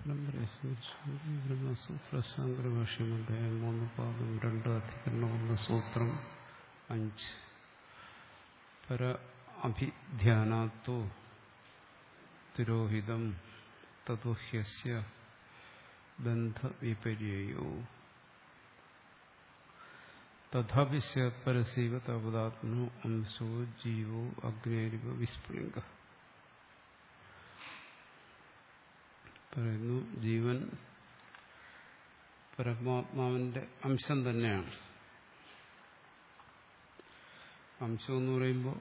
ബ്രഹ്മസൂത്രശാങ്കരഭാഷ്യമുണ്ട് മൂന്ന് പാദം രണ്ട് അധികരണം ഒന്ന് സൂത്രം അഞ്ച് പര അഭിധ്യാനാത്തോ തിരോഹിതം തതുഹ്യസ്യ ബന്ധവിപര്യോ തഥാപി പരസീവ തപതാത്മനോ അംശോ ജീവോ അഗ്നേരിവ വിസ്ഫുലിംഗ പറയുന്നു ജീവൻ പരമാത്മാവിന്റെ അംശം തന്നെയാണ് അംശം എന്ന് പറയുമ്പോൾ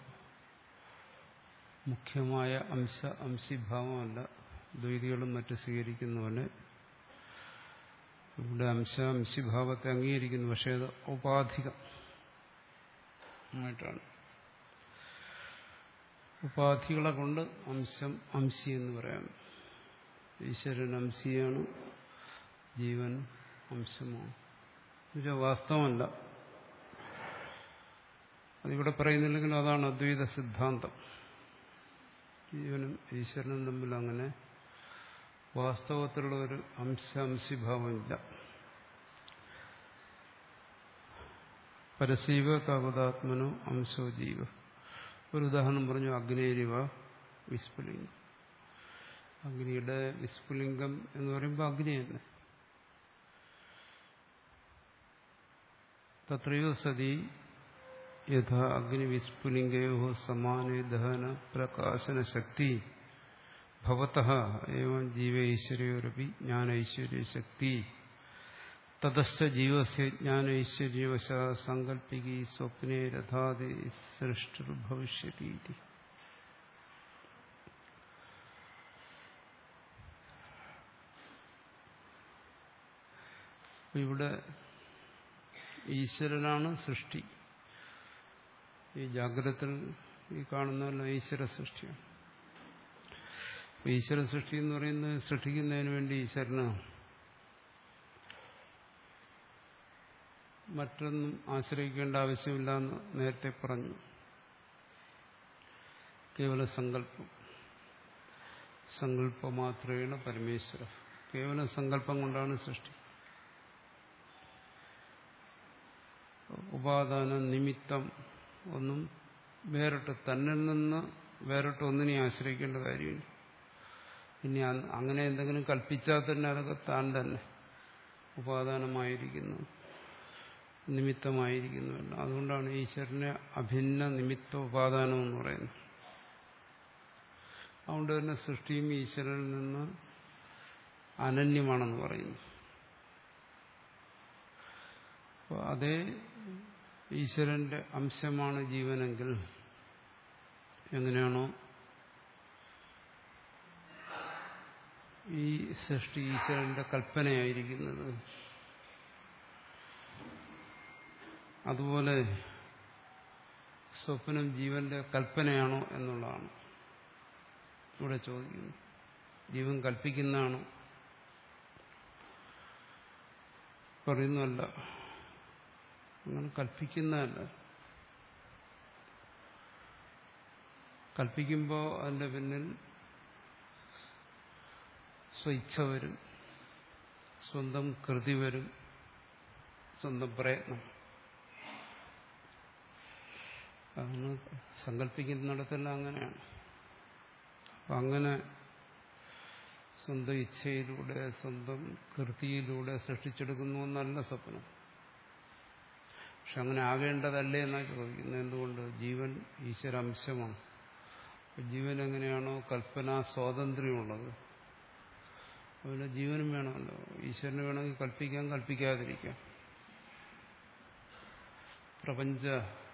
മുഖ്യമായ അംശ അംശീഭാവമല്ല ദ്വൈതികളും മറ്റ് സ്വീകരിക്കുന്ന പോലെ ഇവിടെ അംശ അംശീഭാവത്തെ അംഗീകരിക്കുന്നു പക്ഷേ അത് ഉപാധികം ആയിട്ടാണ് ഉപാധികളെ കൊണ്ട് അംശം അംശി എന്ന് പറയാം ഈശ്വരൻ അംശിയാണ് ജീവൻ അംശമാണ് എന്നുവെച്ചാൽ വാസ്തവമല്ല അതിവിടെ പറയുന്നില്ലെങ്കിലും അതാണ് അദ്വൈത സിദ്ധാന്തം ജീവനും ഈശ്വരനും തമ്മിൽ അങ്ങനെ വാസ്തവത്തിലുള്ള ഒരു അംശാംശിഭാവമില്ല പരസീവ താപതാത്മനോ അംശോ ജീവ ഒരു ഉദാഹരണം പറഞ്ഞു അഗ്നേരിവ വിസ്ഫുലിംഗം അഗ്നിയുടെ വിസ്ഫുലിംഗം എന്ന് പറയുമ്പോൾ അഗ്നി തന്നെ തത്രയോ സതി യഥാ അഗ്നിവിസ്ഫുലിംഗയോ സമാനേ ദഹന പ്രകാശന ശക്തി ഭവത ഏവം ജീവൈശ്വര്യോരപി ജ്ഞാനൈശ്വര്യ ശക്തി തതസ്ഥ ജീവസ്യ ജ്ഞാനൈശ്വര്യവശ സങ്കല്പികി സ്വപ്നെ രഥാതി സൃഷ്ടിർഭവിഷ്യതി ഇവിടെ ഈശ്വരനാണ് സൃഷ്ടി ഈ ജാഗ്രതത്തിൽ ഈ കാണുന്ന ഈശ്വര സൃഷ്ടിയാണ് ഈശ്വര സൃഷ്ടി എന്ന് പറയുന്നത് സൃഷ്ടിക്കുന്നതിന് വേണ്ടി ഈശ്വരന് മറ്റൊന്നും ആശ്രയിക്കേണ്ട ആവശ്യമില്ല എന്ന് നേരത്തെ പറഞ്ഞു കേവല സങ്കല്പം സങ്കല്പമാത്രേണ പരമേശ്വര കേവല സങ്കല്പം കൊണ്ടാണ് സൃഷ്ടി ഉപാദാന നിമിത്തം ഒന്നും വേറിട്ട് തന്നിൽ നിന്ന് വേറിട്ട് ഒന്നിനെ ആശ്രയിക്കേണ്ട കാര്യമില്ല ഇനി അങ്ങനെ എന്തെങ്കിലും കൽപ്പിച്ചാൽ തന്നെ അതൊക്കെ താൻ തന്നെ ഉപാദാനമായിരിക്കുന്നു നിമിത്തമായിരിക്കുന്നുവല്ല അതുകൊണ്ടാണ് ഈശ്വരനെ അഭിന്ന നിമിത്ത ഉപാദാനം എന്ന് പറയുന്നത് അതുകൊണ്ട് തന്നെ സൃഷ്ടിയും ഈശ്വരനിൽ നിന്ന് അനന്യമാണെന്ന് പറയുന്നു അപ്പോൾ അതേ ഈശ്വരന്റെ അംശമാണ് ജീവനെങ്കിൽ എങ്ങനെയാണോ ഈ സൃഷ്ടി ഈശ്വരന്റെ കൽപ്പനയായിരിക്കുന്നത് അതുപോലെ സ്വപ്നം ജീവന്റെ കൽപ്പനയാണോ എന്നുള്ളതാണ് ഇവിടെ ചോദിക്കുന്നത് ജീവൻ കൽപ്പിക്കുന്നതാണോ പറയുന്നല്ല അങ്ങനെ കൽപ്പിക്കുന്നതല്ല കൽപ്പിക്കുമ്പോൾ അതിൻ്റെ പിന്നിൽ സ്വയിച്ഛ വരും സ്വന്തം കൃതി വരും സ്വന്തം പ്രയത്നം അതാണ് സങ്കല്പിക്കുന്നിടത്തെല്ലാം അങ്ങനെയാണ് അപ്പം അങ്ങനെ സ്വന്തം ഇച്ഛയിലൂടെ സ്വന്തം കൃതിയിലൂടെ സൃഷ്ടിച്ചെടുക്കുന്നു എന്നല്ല സ്വപ്നം പക്ഷെ അങ്ങനെ ആകേണ്ടതല്ലേ എന്നാണ് ചോദിക്കുന്നത് എന്തുകൊണ്ട് ജീവൻ ഈശ്വരാംശമാണ് ജീവൻ എങ്ങനെയാണോ കൽപ്പനാ സ്വാതന്ത്ര്യമുള്ളത് അതുപോലെ ജീവനും വേണമല്ലോ ഈശ്വരന് വേണമെങ്കിൽ കൽപ്പിക്കാം കൽപ്പിക്കാതിരിക്കാം പ്രപഞ്ച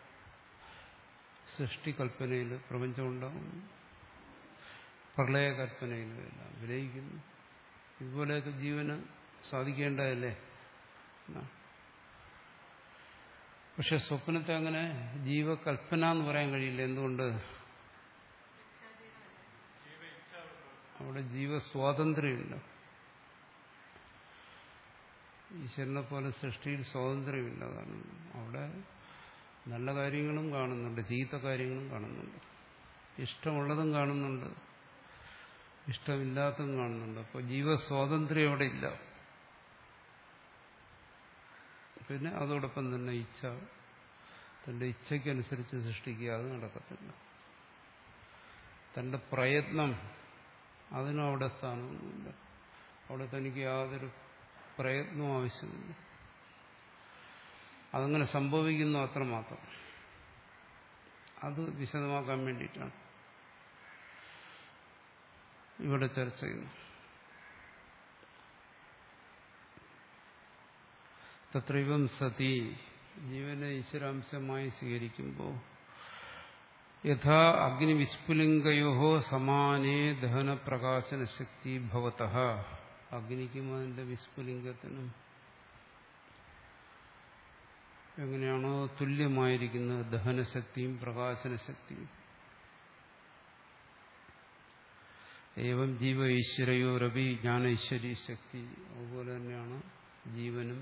സൃഷ്ടികൽപ്പനയിൽ പ്രപഞ്ചമുണ്ടാകും പ്രളയകൽപ്പനയിലും എല്ലാം വിലയിക്കുന്നു ഇതുപോലെയൊക്കെ ജീവന് സാധിക്കേണ്ടതല്ലേ പക്ഷെ സ്വപ്നത്തെ അങ്ങനെ ജീവകൽപ്പന എന്ന് പറയാൻ കഴിയില്ല എന്തുകൊണ്ട് അവിടെ ജീവസ്വാതന്ത്ര്യമില്ല ഈശ്വരനെ പോലെ സൃഷ്ടിയിൽ സ്വാതന്ത്ര്യമില്ല കാരണം അവിടെ നല്ല കാര്യങ്ങളും കാണുന്നുണ്ട് ചീത്ത കാര്യങ്ങളും കാണുന്നുണ്ട് ഇഷ്ടമുള്ളതും കാണുന്നുണ്ട് ഇഷ്ടമില്ലാത്തതും കാണുന്നുണ്ട് അപ്പോൾ ജീവസ്വാതന്ത്ര്യം അവിടെ ഇല്ല പിന്നെ അതോടൊപ്പം തന്നെ ഇച്ഛ തന്റെ ഇച്ഛയ്ക്കനുസരിച്ച് സൃഷ്ടിക്കുക അത് നടക്കത്തില്ല തന്റെ പ്രയത്നം അതിനും അവിടെ സ്ഥാനമൊന്നുമില്ല അവിടെ തനിക്ക് യാതൊരു പ്രയത്നവും ആവശ്യമില്ല അതങ്ങനെ സംഭവിക്കുന്നു അത്രമാത്രം അത് വിശദമാക്കാൻ വേണ്ടിയിട്ടാണ് ഇവിടെ ചർച്ച ചെയ്യുന്നു തത്രൈവം സതി ജീവനെ ഈശ്വരാംശമായി സ്വീകരിക്കുമ്പോൾ യഥാ അഗ്നിവിസ്ഫുലിംഗയോ സമാനേ ദഹന പ്രകാശന ശക്തി ഭവത അഗ്നിക്കും അതിന്റെ വിസ്ഫുലിംഗത്തിനും എങ്ങനെയാണോ തുല്യമായിരിക്കുന്നത് ദഹനശക്തിയും പ്രകാശനശക്തിയും ഏവം ജീവ ഈശ്വരയോരവി ജ്ഞാന ഈശ്വരീ ശക്തി അതുപോലെ തന്നെയാണ് ജീവനും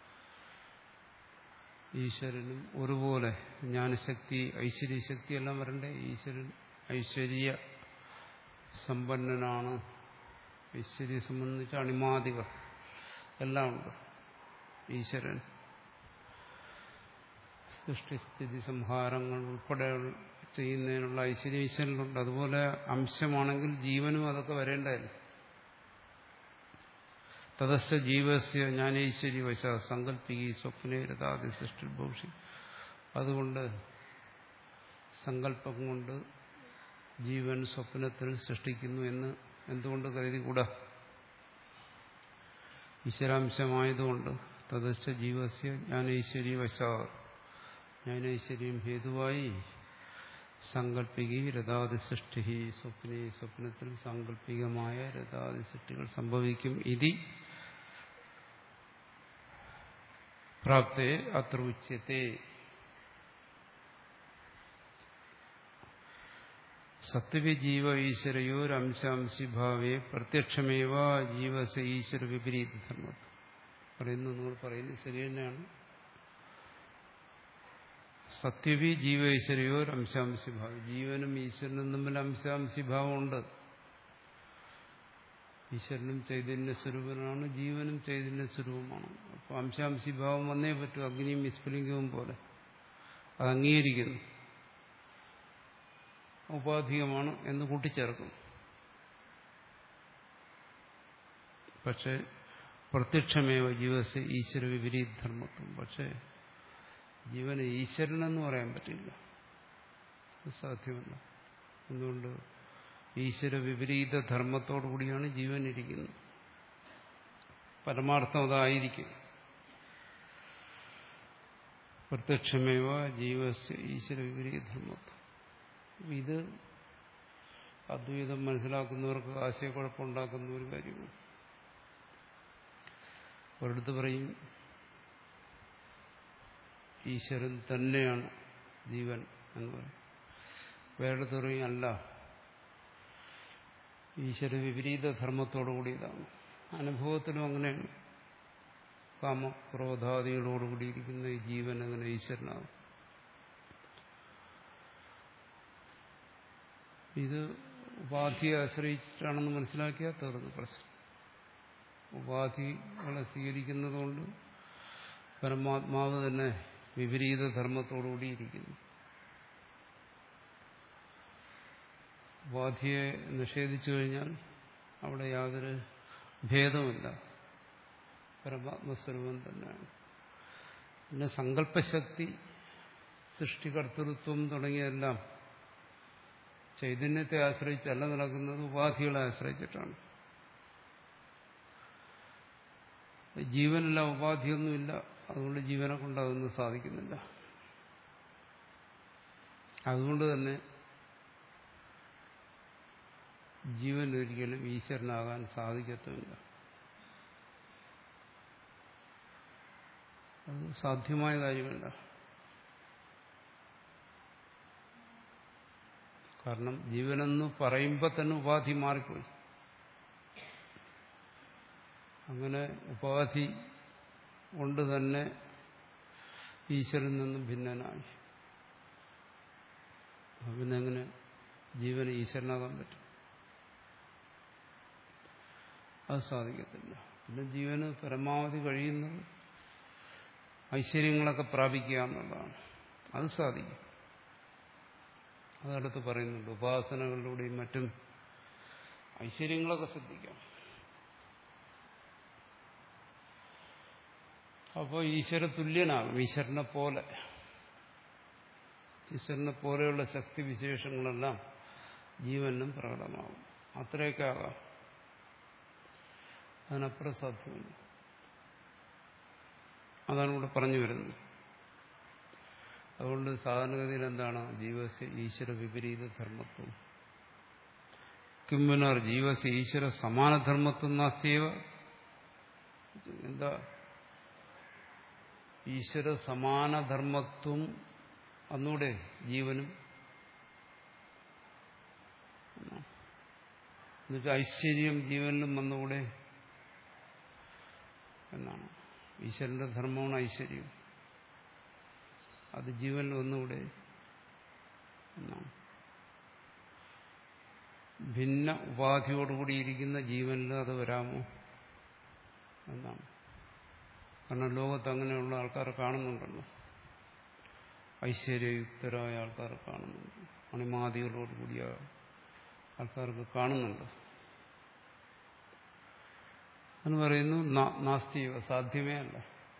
ഈശ്വരനും ഒരുപോലെ ജ്ഞാനശക്തി ഐശ്വര്യശക്തി എല്ലാം വരണ്ടേ ഈശ്വരൻ ഐശ്വര്യ സമ്പന്നനാണ് ഐശ്വര്യ സംബന്ധിച്ച അണിമാദികൾ എല്ലാം ഉണ്ട് ഈശ്വരൻ സൃഷ്ടിസ്ഥിതി സംഹാരങ്ങൾ ഉൾപ്പെടെ ചെയ്യുന്നതിനുള്ള ഐശ്വര്യ ഈശ്വരനുണ്ട് അതുപോലെ അംശമാണെങ്കിൽ ജീവനും അതൊക്കെ വരേണ്ടതല്ലേ തദസ്യ ജീവസ്യ ജ്ഞാനേശ്വരി വശ സങ്കല്പിക്കി സ്വപ്നേരതാതി സൃഷ്ടിഭൂഷി അതുകൊണ്ട് സങ്കല്പം കൊണ്ട് ജീവൻ സ്വപ്നത്തിൽ സൃഷ്ടിക്കുന്നു എന്ന് എന്തുകൊണ്ട് കരുതിക്കൂടാ ഈശ്വരാംശമായതുകൊണ്ട് തദസ്യ ജീവസ്യ ജ്ഞാനേശ്വരി വശ ജ്ഞാനൈശ്വര്യം ഹേതുവായി സങ്കല്പികി രഥാതി സൃഷ്ടി സ്വപ്നെ സ്വപ്നത്തിൽ സാങ്കല്പികമായ രഥാതി സൃഷ്ടികൾ സംഭവിക്കും ഇതി പ്രാപ്തേ അത്ര ഉച്യത്തെ സത്യവിജീവ ഈശ്വരയോരംശാംശിഭാവേ പ്രത്യക്ഷമേവ ജീവസ ഈശ്വര വിപരീത ധർമ്മത്വം പറയുന്നു നിങ്ങൾ പറയുന്നത് ശരി തന്നെയാണ് സത്യവി ജീവേശ്വരയോ അംശാംശിഭാവം ജീവനും ഈശ്വരനും തമ്മിൽ അംശാംശിഭാവമുണ്ട് ഈശ്വരനും ചൈതന്യ സ്വരൂപനാണ് ജീവനും ചൈതന്യ സ്വരൂപമാണ് അപ്പോൾ അംശാംശിഭാവം വന്നേ പറ്റൂ അഗ്നിയും വിസ്ഫുലിംഗവും പോലെ അത് അംഗീകരിക്കുന്നു ഉപാധികമാണ് എന്ന് കൂട്ടിച്ചേർക്കും പക്ഷെ പ്രത്യക്ഷമേവ ജീവസ് ഈശ്വര വിപരീത ധർമ്മത്വം പക്ഷേ ജീവന് ഈശ്വരനെന്ന് പറയാൻ പറ്റില്ല അത് സാധ്യമല്ല എന്തുകൊണ്ട് ഈശ്വര വിപരീത ധർമ്മത്തോടു കൂടിയാണ് ജീവൻ ഇരിക്കുന്നത് പരമാർത്ഥം അതായിരിക്കും പ്രത്യക്ഷമേവ ജീവസ് ഈശ്വര വിപരീത ധർമ്മത്വം ഇത് അദ്വൈതം മനസ്സിലാക്കുന്നവർക്ക് ആശയക്കുഴപ്പമുണ്ടാക്കുന്ന ഒരു കാര്യമാണ് ഒരിടത്ത് പറയും ഈശ്വരൻ തന്നെയാണ് ജീവൻ എന്ന് പറയും വേറെ പറയും അല്ല ഈശ്വര വിപരീത ധർമ്മത്തോടു കൂടിയതാണ് അനുഭവത്തിലും അങ്ങനെയാണ് കാമക്രോധാദികളോടുകൂടിയിരിക്കുന്ന ഈ ജീവൻ അങ്ങനെ ഈശ്വരനാകും ഇത് ഉപാധിയെ ആശ്രയിച്ചിട്ടാണെന്ന് മനസ്സിലാക്കിയാൽ തീർന്നു പ്രശ്നം ഉപാധികളെ സ്വീകരിക്കുന്നതുകൊണ്ട് പരമാത്മാവ് തന്നെ വിപരീത ധർമ്മത്തോടുകൂടിയിരിക്കുന്നു ഉപാധിയെ നിഷേധിച്ചു കഴിഞ്ഞാൽ അവിടെ യാതൊരു ഭേദമില്ല പരമാത്മസ്വരൂപം തന്നെയാണ് പിന്നെ സങ്കല്പശക്തി സൃഷ്ടികർത്തൃത്വം തുടങ്ങിയതെല്ലാം ചൈതന്യത്തെ ആശ്രയിച്ചല്ല നടക്കുന്നത് ഉപാധികളെ ആശ്രയിച്ചിട്ടാണ് ജീവനെല്ലാം ഉപാധിയൊന്നുമില്ല അതുകൊണ്ട് ജീവനെ കൊണ്ട് അതൊന്നും സാധിക്കുന്നില്ല അതുകൊണ്ട് തന്നെ ജീവൻ ഒരിക്കലും ഈശ്വരനാകാൻ സാധിക്കത്തുമില്ല അത് സാധ്യമായ കാര്യമല്ല കാരണം ജീവനെന്ന് പറയുമ്പോൾ തന്നെ ഉപാധി മാറിപ്പോയി അങ്ങനെ ഉപാധി കൊണ്ട് തന്നെ ഈശ്വരൻ നിന്നും ഭിന്നനായി പിന്നെ എങ്ങനെ ജീവന് ഈശ്വരനാകാൻ പറ്റും അത് സാധിക്കത്തില്ല പിന്നെ ജീവന് പരമാവധി കഴിയുന്നത് ഐശ്വര്യങ്ങളൊക്കെ പ്രാപിക്കുക എന്നുള്ളതാണ് അത് സാധിക്കും അതടുത്ത് പറയുന്നുണ്ട് ഉപാസനകളിലൂടെയും മറ്റും ഐശ്വര്യങ്ങളൊക്കെ ശ്രദ്ധിക്കാം അപ്പോൾ ഈശ്വര തുല്യനാകും ഈശ്വരനെ പോലെ ഈശ്വരനെ പോലെയുള്ള ശക്തി വിശേഷങ്ങളെല്ലാം ജീവനും പ്രകടമാകും അത്രയൊക്കെ ആകാം അതിനപ്പുറം സാധ്യമല്ല അതാണ് ഇവിടെ പറഞ്ഞു വരുന്നത് അതുകൊണ്ട് സാധാരണഗതിയിൽ എന്താണ് ജീവസ് ഈശ്വര വിപരീത ധർമ്മത്വം കിംബുനർ ജീവസ് ഈശ്വര സമാനധർമ്മത്വം നാസ്തിയവ എന്താ ഈശ്വര സമാനധർമ്മത്വം അന്നൂടെ ജീവനും എന്നുവെച്ചാൽ ഐശ്വര്യം ജീവനിലും വന്നുകൂടെ എന്നാണ് ഈശ്വരന്റെ ധർമ്മമാണ് ഐശ്വര്യം അത് ജീവനിൽ വന്നുകൂടെ എന്നാണ് ഭിന്ന ഉപാധിയോടുകൂടിയിരിക്കുന്ന ജീവനിൽ അത് വരാമോ എന്നാണ് കാരണം ലോകത്ത് അങ്ങനെയുള്ള ആൾക്കാരെ കാണുന്നുണ്ടല്ലോ ഐശ്വര്യയുക്തരായ ആൾക്കാരെ കാണുന്നുണ്ട് മണിമാദികളോടുകൂടിയ ആൾക്കാർക്ക് കാണുന്നുണ്ട് എന്ന് പറയുന്നു നാസ്തീവ സാധ്യമേ അല്ല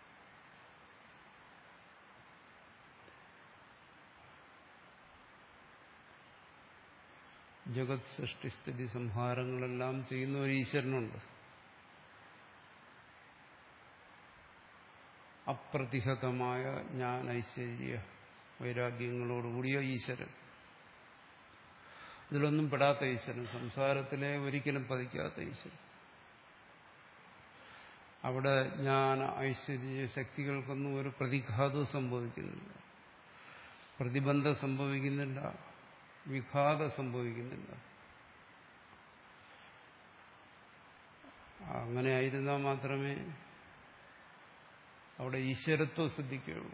ജഗത് സൃഷ്ടിസ്ഥിതി സംഹാരങ്ങളെല്ലാം ചെയ്യുന്ന ഒരു ഈശ്വരനുണ്ട് അപ്രതിഹതമായ ജ്ഞാന ഐശ്വര്യ വൈരാഗ്യങ്ങളോടുകൂടിയ ഈശ്വരൻ ഇതിലൊന്നും പെടാത്ത ഈശ്വരൻ സംസാരത്തിലെ ഒരിക്കലും പതിക്കാത്ത ഈശ്വരൻ അവിടെ ജ്ഞാന ഐശ്വര്യ ശക്തികൾക്കൊന്നും ഒരു പ്രതിഘാതവും സംഭവിക്കുന്നില്ല പ്രതിബന്ധം സംഭവിക്കുന്നില്ല വിഘാതം സംഭവിക്കുന്നില്ല അങ്ങനെ ആയിരുന്നാൽ മാത്രമേ അവിടെ ഈശ്വരത്വം സിദ്ധിക്കുകയുള്ളൂ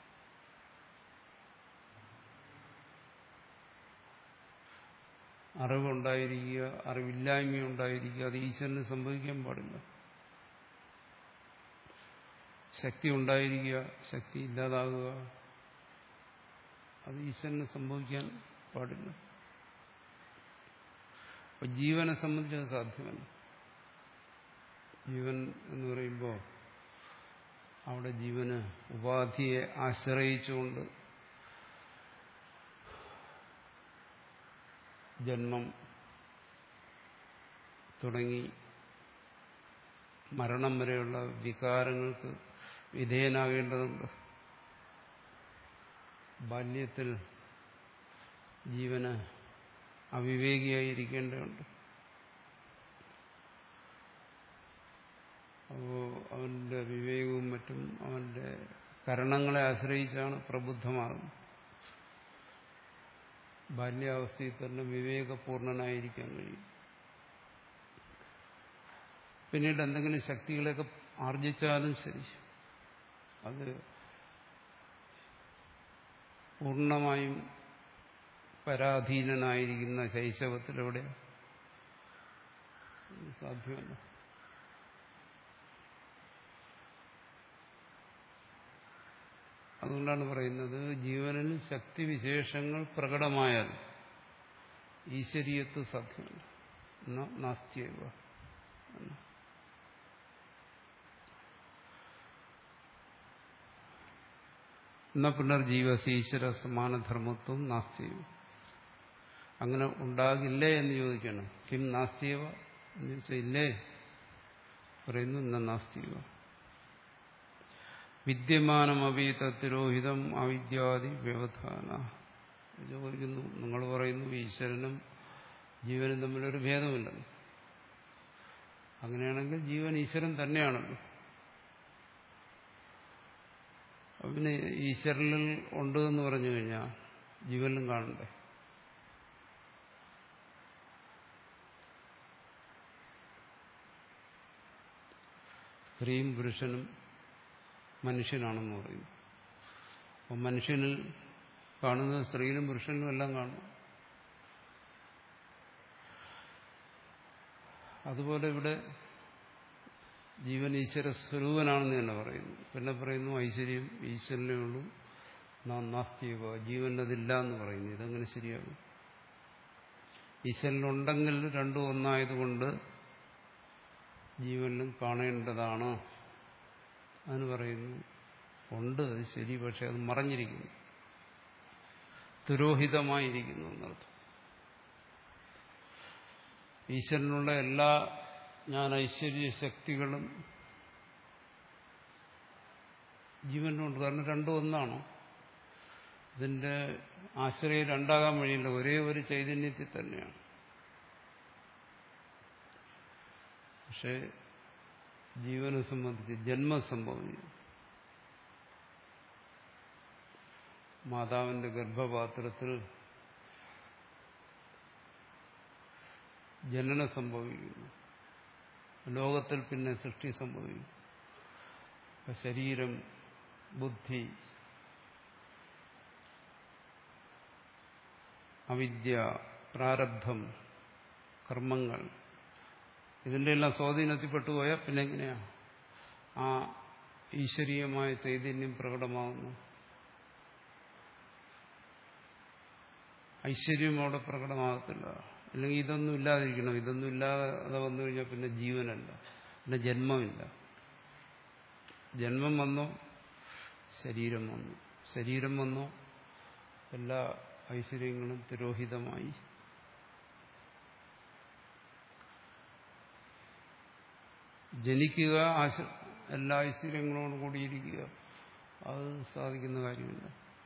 അറിവുണ്ടായിരിക്കുക അറിവില്ലായ്മ ഉണ്ടായിരിക്കുക അത് ഈശ്വരന് സംഭവിക്കാൻ പാടില്ല ശക്തി ഉണ്ടായിരിക്കുക ശക്തി ഇല്ലാതാകുക അത് ഈശ്വരന് സംഭവിക്കാൻ പാടില്ല അപ്പൊ ജീവനെ സംബന്ധിച്ച് അത് സാധ്യമല്ല ജീവൻ എന്ന് പറയുമ്പോൾ അവിടെ ജീവന് ഉപാധിയെ ആശ്രയിച്ചുകൊണ്ട് ജന്മം തുടങ്ങി മരണം വരെയുള്ള വികാരങ്ങൾക്ക് വിധേയനാകേണ്ടതുണ്ട് ബാല്യത്തിൽ ജീവന് അവിവേകിയായിരിക്കേണ്ടതുണ്ട് അപ്പോൾ അവന്റെ വിവേകവും മറ്റും അവന്റെ കരണങ്ങളെ ആശ്രയിച്ചാണ് പ്രബുദ്ധമാകുന്നത് ബാല്യാവസ്ഥയിൽ തന്നെ വിവേകപൂർണനായിരിക്കാൻ കഴിയും പിന്നീട് എന്തെങ്കിലും ശക്തികളെയൊക്കെ ആർജിച്ചാലും ശരി അത് പൂർണ്ണമായും പരാധീനനായിരിക്കുന്ന ശൈശവത്തിലെവിടെ സാധ്യമല്ല അതുകൊണ്ടാണ് പറയുന്നത് ജീവനിൽ ശക്തിവിശേഷങ്ങൾ പ്രകടമായാൽ ഈശ്വരീയത്വം സാധ്യമല്ല നാസ്തിയവ എന്ന പുനർജീവസ് ഈശ്വര സമാനധർമ്മത്വം നാസ്തിയവ അങ്ങനെ ഉണ്ടാകില്ലേ എന്ന് ചോദിക്കണം കിം നാസ്തിയവ എന്ന് ചോദിച്ചാൽ ഇല്ലേ പറയുന്നു ഇന്ന നാസ്തിയവ വിദ്യമാനമപി തത്തിരോഹിതം അവിദ്യാദി വ്യവധാന ചോദിക്കുന്നു നിങ്ങൾ പറയുന്നു ഈശ്വരനും ജീവനും തമ്മിലൊരു ഭേദമില്ലല്ലോ അങ്ങനെയാണെങ്കിൽ ജീവൻ ഈശ്വരൻ തന്നെയാണല്ലോ പിന്നെ ഈശ്വരനിൽ ഉണ്ട് എന്ന് പറഞ്ഞു കഴിഞ്ഞാൽ ജീവനിലും കാണണ്ടേ സ്ത്രീയും പുരുഷനും മനുഷ്യനാണെന്ന് പറയുന്നു അപ്പം മനുഷ്യനിൽ കാണുന്നത് സ്ത്രീയിലും പുരുഷനിലും എല്ലാം കാണും അതുപോലെ ഇവിടെ ജീവൻ ഈശ്വര സ്വരൂപനാണെന്ന് തന്നെ പറയുന്നു പിന്നെ പറയുന്നു ഐശ്വര്യം ഈശ്വരനേ ഉള്ളൂ നാം നാസ്തിക ജീവൻ അതില്ല എന്ന് പറയുന്നു ഇതെങ്ങനെ ശരിയാകും ഈശ്വരനുണ്ടെങ്കിൽ രണ്ടും ഒന്നായതുകൊണ്ട് ജീവനിലും കാണേണ്ടതാണ് അതിന് പറയുന്നു ഉണ്ട് അത് ശരി പക്ഷെ അത് മറഞ്ഞിരിക്കുന്നു തിരോഹിതമായിരിക്കുന്നു എന്നർത്ഥം ഈശ്വരനുള്ള എല്ലാ ഞാൻ ഐശ്വര്യ ശക്തികളും ജീവനുണ്ട് കാരണം രണ്ടും ഒന്നാണ് ഇതിന്റെ ആശ്രയം രണ്ടാകാൻ വഴിയില്ല ഒരേ ഒരു ചൈതന്യത്തിൽ തന്നെയാണ് പക്ഷെ ജീവനെ സംബന്ധിച്ച് ജന്മം സംഭവിക്കും മാതാവിന്റെ ഗർഭപാത്രത്തിൽ ജനനം സംഭവിക്കുന്നു ലോകത്തിൽ പിന്നെ സൃഷ്ടി സംഭവിക്കും ശരീരം ബുദ്ധി അവിദ്യ പ്രാരബ്ധം കർമ്മങ്ങൾ ഇതിൻ്റെ എല്ലാം സ്വാധീനത്തിൽപ്പെട്ടു പോയാൽ പിന്നെ എങ്ങനെയാ ആ ഈശ്വരീയമായ ചൈതന്യം പ്രകടമാകുന്നു ഐശ്വര്യം അവിടെ പ്രകടമാകത്തില്ല അല്ലെങ്കിൽ ഇതൊന്നും ഇല്ലാതിരിക്കണം ഇതൊന്നും ഇല്ലാതെ വന്നു കഴിഞ്ഞാൽ പിന്നെ ജീവനല്ല പിന്നെ ജന്മമില്ല ജന്മം വന്നോ ശരീരം വന്നു ശരീരം വന്നോ എല്ലാ ഐശ്വര്യങ്ങളും തിരോഹിതമായി ജനിക്കുക ആശ എല്ലാ ഐശ്വര്യങ്ങളോടും കൂടിയിരിക്കുക അത് സാധിക്കുന്ന കാര്യമില്ല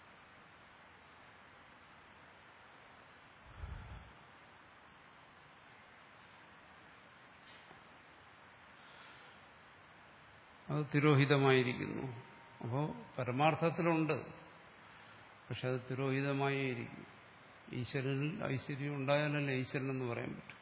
അത് തിരോഹിതമായിരിക്കുന്നു അപ്പോൾ പരമാർത്ഥത്തിലുണ്ട് പക്ഷെ അത് തിരോഹിതമായേ ഇരിക്കും ഈശ്വരനിൽ ഐശ്വര്യം ഉണ്ടായാലല്ലേ ഈശ്വരൻ എന്ന് പറയാൻ പറ്റും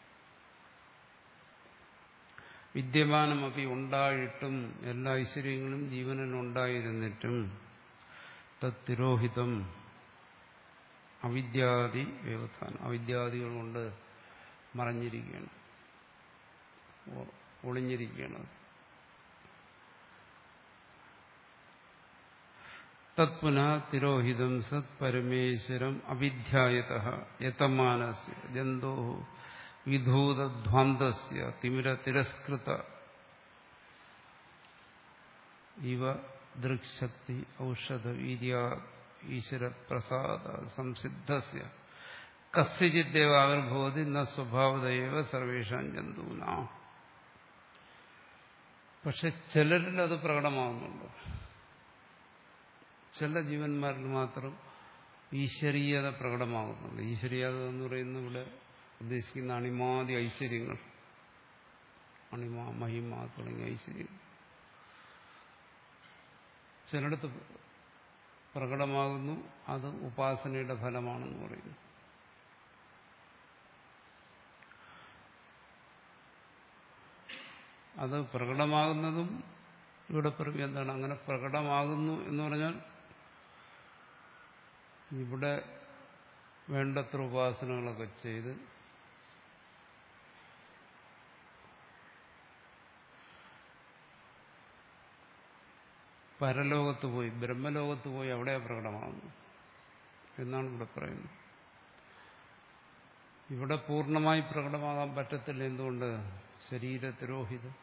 വിദ്യമാനമൊക്കെ ഉണ്ടായിട്ടും എല്ലാ ഐശ്വര്യങ്ങളും ജീവനിൽ ഉണ്ടായിരുന്നിട്ടും തത്തിരോഹിതം അവിദ്യാദി വ്യവധാനം അവിദ്യാദികൾ കൊണ്ട് മറഞ്ഞിരിക്കുകയാണ് ഒളിഞ്ഞിരിക്കുകയാണ് തത്പുന തിരോഹിതം സത് പരമേശ്വരം അവിധ്യായത യതമാനസ്യ ജന്തോ വിധൂതധ്വാന്തസ്യ തിമിര തിരസ്കൃത ഇവ ദൃക്ശക്തി ഔഷധ വീര്യ ഈശ്വര പ്രസാദ സംസിദ്ധസ്യ കസ്യജിദ്ദേവ ആവിർഭവതി ന സ്വഭാവതയേവ സർവേഷാം ജന്തൂന പക്ഷെ ചിലരിൽ അത് പ്രകടമാകുന്നുണ്ട് ചില ജീവന്മാരിൽ മാത്രം ഈശ്വരീയത പ്രകടമാകുന്നുണ്ട് ഈശ്വരീയത എന്ന് പറയുന്ന ഇവിടെ ഉദ്ദേശിക്കുന്ന അണിമാതി ഐശ്വര്യങ്ങൾ അണിമ മഹിമ തുടങ്ങിയ ഐശ്വര്യങ്ങൾ ചിലയിടത്ത് പ്രകടമാകുന്നു അത് ഉപാസനയുടെ ഫലമാണെന്ന് പറയുന്നു അത് പ്രകടമാകുന്നതും ഇവിടെ പറയും എന്താണ് അങ്ങനെ പ്രകടമാകുന്നു എന്ന് പറഞ്ഞാൽ ഇവിടെ വേണ്ടത്ര ഉപാസനകളൊക്കെ ചെയ്ത് പരലോകത്ത് പോയി ബ്രഹ്മലോകത്ത് പോയി അവിടെ പ്രകടമാകുന്നു എന്നാണ് ഇവിടെ പറയുന്നത് ഇവിടെ പൂർണ്ണമായി പ്രകടമാകാൻ പറ്റത്തില്ല എന്തുകൊണ്ട് ശരീരത്തിരോഹിതം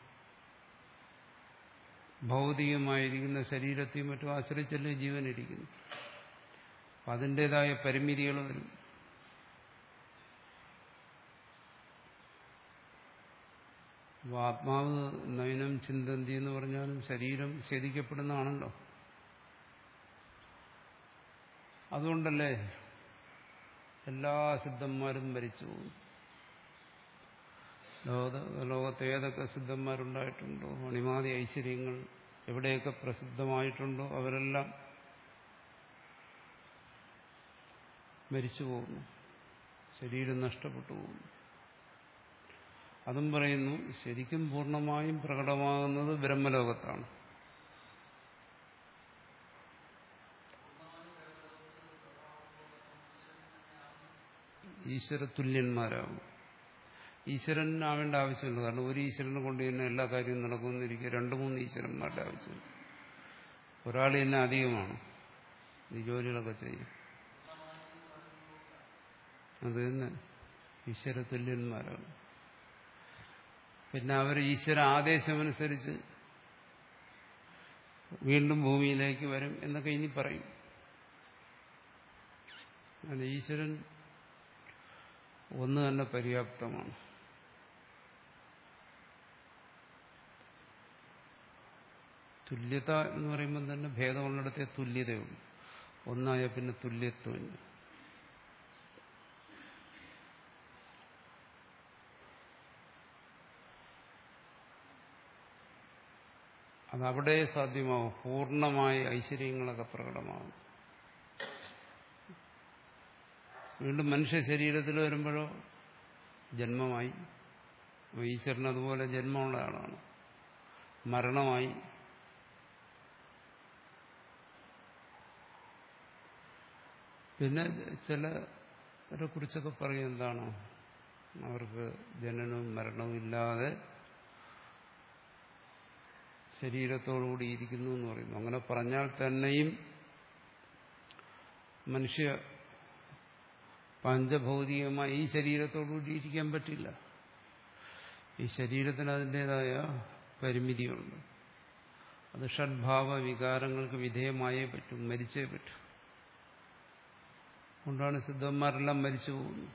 ഭൗതികമായിരിക്കുന്ന ശരീരത്തെയും മറ്റും ആശ്രയിച്ചല്ലേ ജീവനിരിക്കുന്നു അപ്പം അതിൻ്റെതായ പരിമിതികൾ വരും അപ്പോൾ ആത്മാവ് നയനം ചിന്തന്തി എന്ന് പറഞ്ഞാലും ശരീരം ഛേദിക്കപ്പെടുന്നതാണല്ലോ അതുകൊണ്ടല്ലേ എല്ലാ സിദ്ധന്മാരും മരിച്ചു പോകുന്നു ലോക ലോകത്ത് ഏതൊക്കെ സിദ്ധന്മാരുണ്ടായിട്ടുണ്ടോ അണിമാതി ഐശ്വര്യങ്ങൾ എവിടെയൊക്കെ പ്രസിദ്ധമായിട്ടുണ്ടോ അവരെല്ലാം മരിച്ചു പോകുന്നു ശരീരം നഷ്ടപ്പെട്ടു പോകുന്നു അതും പറയുന്നു ശരിക്കും പൂർണ്ണമായും പ്രകടമാകുന്നത് ബ്രഹ്മലോകത്താണ് ഈശ്വരതുല്യന്മാരാകും ഈശ്വരനാവേണ്ട ആവശ്യമില്ല കാരണം ഒരു ഈശ്വരനെ കൊണ്ട് തന്നെ എല്ലാ കാര്യവും നടക്കുമെന്നിരിക്കും രണ്ട് മൂന്ന് ഈശ്വരന്മാരുടെ ആവശ്യമില്ല ഒരാൾ തന്നെ അധികമാണ് ഈ ജോലികളൊക്കെ ചെയ്യും അത് തന്നെ ഈശ്വര തുല്യന്മാരാണ് പിന്നെ അവർ ഈശ്വര ആദേശമനുസരിച്ച് വീണ്ടും ഭൂമിയിലേക്ക് വരും എന്നൊക്കെ ഇനി പറയും അത് ഈശ്വരൻ ഒന്ന് തന്നെ പര്യാപ്തമാണ് തുല്യത എന്ന് പറയുമ്പോൾ തന്നെ ഭേദമുള്ളിടത്തെ തുല്യതയുള്ളൂ ഒന്നായ പിന്നെ തുല്യത്വമില്ല അതവിടെ സാധ്യമാവും പൂർണ്ണമായ ഐശ്വര്യങ്ങളൊക്കെ പ്രകടമാകും വീണ്ടും മനുഷ്യ ശരീരത്തിൽ വരുമ്പോഴോ ജന്മമായി ഈശ്വരൻ അതുപോലെ ജന്മമുള്ള ആളാണ് മരണമായി പിന്നെ ചിലരെ കുറിച്ചൊക്കെ പറയും എന്താണ് അവർക്ക് ജനനവും മരണവും ഇല്ലാതെ ശരീരത്തോടുകൂടി ഇരിക്കുന്നു എന്ന് പറയുന്നു അങ്ങനെ പറഞ്ഞാൽ തന്നെയും മനുഷ്യ പഞ്ചഭൗതികമായി ഈ ശരീരത്തോടുകൂടി ഇരിക്കാൻ പറ്റില്ല ഈ ശരീരത്തിന് അതിൻ്റെതായ പരിമിതിയുണ്ട് അത് ഷഡ്ഭാവ വികാരങ്ങൾക്ക് വിധേയമായേ പറ്റും മരിച്ചേ പറ്റൂ കൊണ്ടാണ് സിദ്ധന്മാരെല്ലാം മരിച്ചു പോകുന്നത്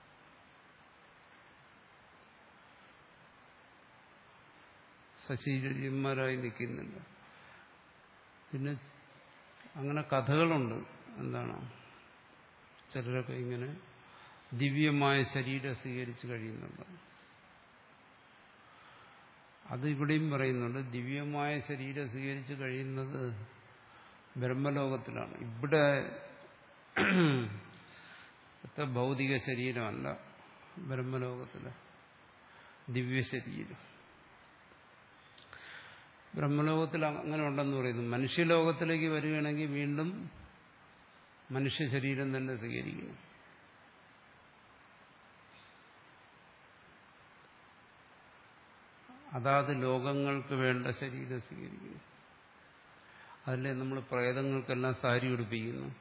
സശീലന്മാരായി നിൽക്കുന്നില്ല പിന്നെ അങ്ങനെ കഥകളുണ്ട് എന്താണ് ചിലരൊക്കെ ഇങ്ങനെ ദിവ്യമായ ശരീരം സ്വീകരിച്ചു കഴിയുന്നുണ്ട് അത് ഇവിടെയും പറയുന്നുണ്ട് ദിവ്യമായ ശരീരം സ്വീകരിച്ചു കഴിയുന്നത് ബ്രഹ്മലോകത്തിലാണ് ഇവിടെ ഭൗതിക ശരീരമല്ല ബ്രഹ്മലോകത്തിലെ ദിവ്യ ശരീരം ബ്രഹ്മലോകത്തിൽ അങ്ങനെ ഉണ്ടെന്ന് പറയുന്നു മനുഷ്യലോകത്തിലേക്ക് വരികയാണെങ്കിൽ വീണ്ടും മനുഷ്യ ശരീരം തന്നെ സ്വീകരിക്കുന്നു അതാത് ലോകങ്ങൾക്ക് വേണ്ട ശരീരം സ്വീകരിക്കുന്നു അതിലെ നമ്മൾ പ്രേതങ്ങൾക്കെല്ലാം സാരി ഉടുപ്പിക്കുന്നു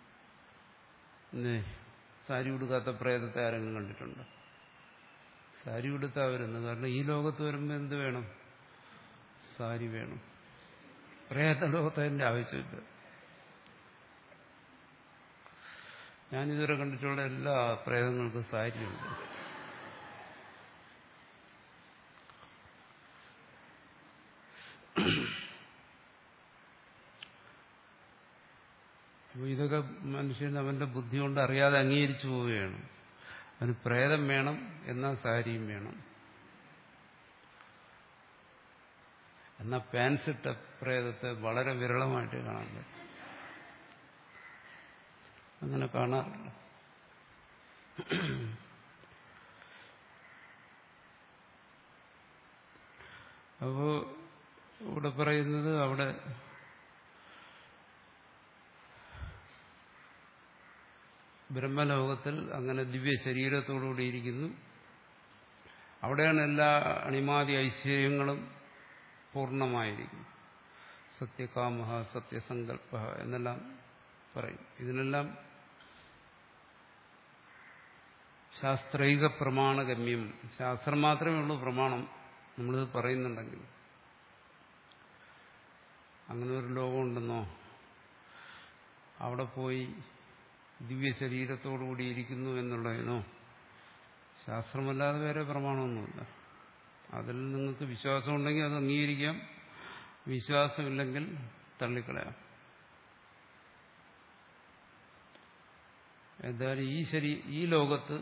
സാരി ഉടുക്കാത്ത പ്രേതത്തെ ആരെങ്കിലും കണ്ടിട്ടുണ്ടോ സാരി ഉടുത്താ വരുന്നത് കാരണം ഈ ലോകത്ത് വരുമ്പോൾ എന്ത് വേണം സാരി വേണം പ്രേത ലോകത്തതിൻ്റെ ആവശ്യമില്ല ഞാനിതുവരെ കണ്ടിട്ടുള്ള എല്ലാ പ്രേതങ്ങൾക്കും സാരിയുണ്ട് അപ്പോൾ ഇതൊക്കെ മനുഷ്യൻ അവന്റെ ബുദ്ധി കൊണ്ട് അറിയാതെ അംഗീകരിച്ചു പോവുകയാണ് അവന് പ്രേതം വേണം എന്നാൽ സാരിയും വേണം എന്നാൽ പാൻസിട്ട പ്രേതത്തെ വളരെ വിരളമായിട്ട് കാണാൻ പറ്റും അങ്ങനെ കാണാറില്ല അപ്പോ ഇവിടെ പറയുന്നത് അവിടെ ബ്രഹ്മലോകത്തിൽ അങ്ങനെ ദിവ്യ ശരീരത്തോടുകൂടി ഇരിക്കുന്നു അവിടെയാണ് എല്ലാ അണിമാതി ഐശ്വര്യങ്ങളും പൂർണ്ണമായിരിക്കും സത്യകാമ സത്യസങ്കല്പ എന്നെല്ലാം പറയും ഇതിനെല്ലാം ശാസ്ത്രൈക പ്രമാണഗമ്യം ശാസ്ത്രം മാത്രമേ ഉള്ളൂ പ്രമാണം നമ്മളിത് പറയുന്നുണ്ടെങ്കിൽ അങ്ങനെ ഒരു ലോകമുണ്ടെന്നോ അവിടെ പോയി ദിവ്യ ശരീരത്തോടുകൂടി ഇരിക്കുന്നു എന്നുള്ളതിനോ ശാസ്ത്രമല്ലാതെ വേറെ പ്രമാണമൊന്നുമില്ല അതിൽ നിങ്ങൾക്ക് വിശ്വാസമുണ്ടെങ്കിൽ അത് അംഗീകരിക്കാം വിശ്വാസമില്ലെങ്കിൽ തള്ളിക്കളയാം എന്തായാലും ഈ ശരീ ഈ ലോകത്ത്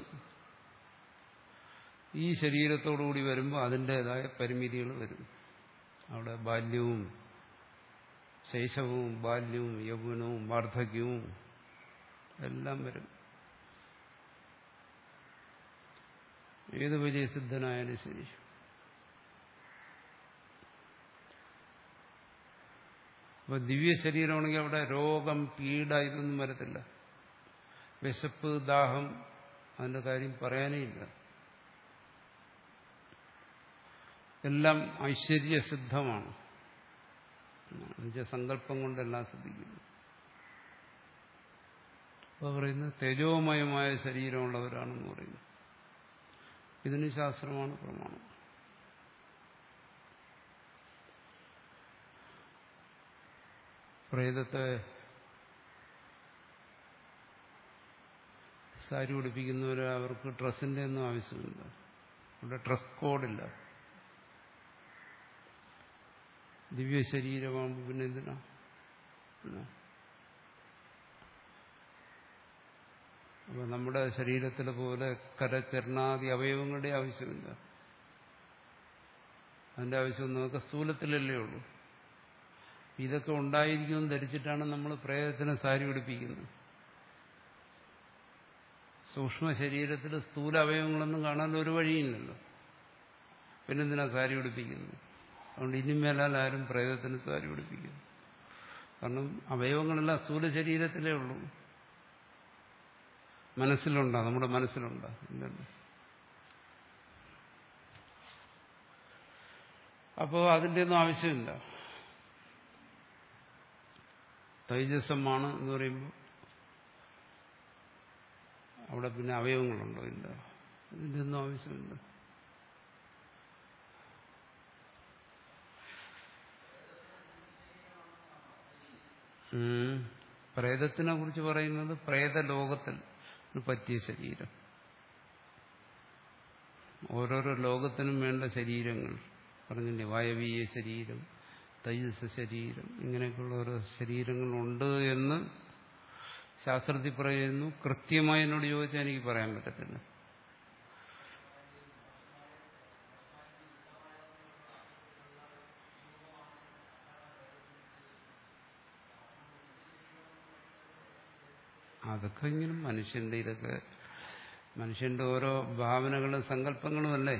ഈ ശരീരത്തോടുകൂടി വരുമ്പോൾ അതിൻ്റെതായ പരിമിതികൾ വരും അവിടെ ബാല്യവും ശൈശവവും ബാല്യവും യൗവനവും വാർദ്ധക്യവും എല്ലാം വരും ഏത് വലിയ സിദ്ധനായാലും ശരി അപ്പൊ ദിവ്യ ശരീരമാണെങ്കിൽ അവിടെ രോഗം പീഡ ഇതൊന്നും വരത്തില്ല വിശപ്പ് ദാഹം അതിന്റെ കാര്യം പറയാനേ ഇല്ല എല്ലാം ഐശ്വര്യസിദ്ധമാണ് സങ്കല്പം കൊണ്ടെല്ലാം സിദ്ധിക്കുന്നു അപ്പോൾ പറയുന്നത് തേജോമയമായ ശരീരമുള്ളവരാണെന്ന് പറയുന്നു ഇതിന് ശാസ്ത്രമാണ് പ്രമാണം പ്രേതത്തെ സാരി ഉടുപ്പിക്കുന്നവർ അവർക്ക് ഡ്രസ്സിന്റെ ഒന്നും ആവശ്യമില്ല ഇവിടെ ഡ്രസ് കോഡില്ല ദിവ്യ ശരീരമാകുമ്പോൾ പിന്നെ എന്തിനാ അപ്പൊ നമ്മുടെ ശരീരത്തിലെ പോലെ കരചരണാദി അവയവങ്ങളുടെ ആവശ്യമില്ല അതിന്റെ ആവശ്യം നമുക്ക് സ്ഥൂലത്തിലല്ലേ ഉള്ളൂ ഇതൊക്കെ ഉണ്ടായിരിക്കുമെന്ന് ധരിച്ചിട്ടാണ് നമ്മൾ പ്രേതത്തിന് സാരി ഉടുപ്പിക്കുന്നത് സൂക്ഷ്മ ശരീരത്തിൽ സ്ഥൂല അവയവങ്ങളൊന്നും കാണാൻ ഒരു വഴിയില്ലല്ലോ പിന്നെന്തിനാ സാരി ഉടുപ്പിക്കുന്നത് അതുകൊണ്ട് ഇനിമേലാൽ ആരും പ്രേതത്തിന് സാരി ഉടുപ്പിക്കുന്നു കാരണം അവയവങ്ങളെല്ലാം സ്ഥൂല ശരീരത്തിലേ ഉള്ളൂ മനസ്സിലുണ്ടോ നമ്മുടെ മനസ്സിലുണ്ടോ ഇല്ലല്ലോ അപ്പോൾ അതിൻ്റെ ഒന്നും ആവശ്യമില്ല തൈജസമാണ് എന്ന് പറയുമ്പോൾ അവിടെ പിന്നെ അവയവങ്ങളുണ്ടോ ഇല്ല ഇതിൻ്റെ ഒന്നും ആവശ്യമില്ല പ്രേതത്തിനെ കുറിച്ച് പറയുന്നത് പ്രേതലോകത്തിൽ പറ്റിയ ശരീരം ഓരോരോ ലോകത്തിനും വേണ്ട ശരീരങ്ങൾ പറഞ്ഞില്ലേ വായവീയ ശരീരം തൈജസ ശരീരം ഇങ്ങനെയൊക്കെയുള്ള ഓരോ ശരീരങ്ങളുണ്ട് എന്ന് ശാസ്ത്രത്തിൽ പറയുന്നു കൃത്യമായി എന്നോട് ചോദിച്ചാൽ എനിക്ക് പറയാൻ പറ്റത്തില്ല അതൊക്കെ ഇങ്ങനെ മനുഷ്യന്റെ ഇതൊക്കെ മനുഷ്യന്റെ ഓരോ ഭാവനകളും സങ്കല്പങ്ങളും അല്ലേ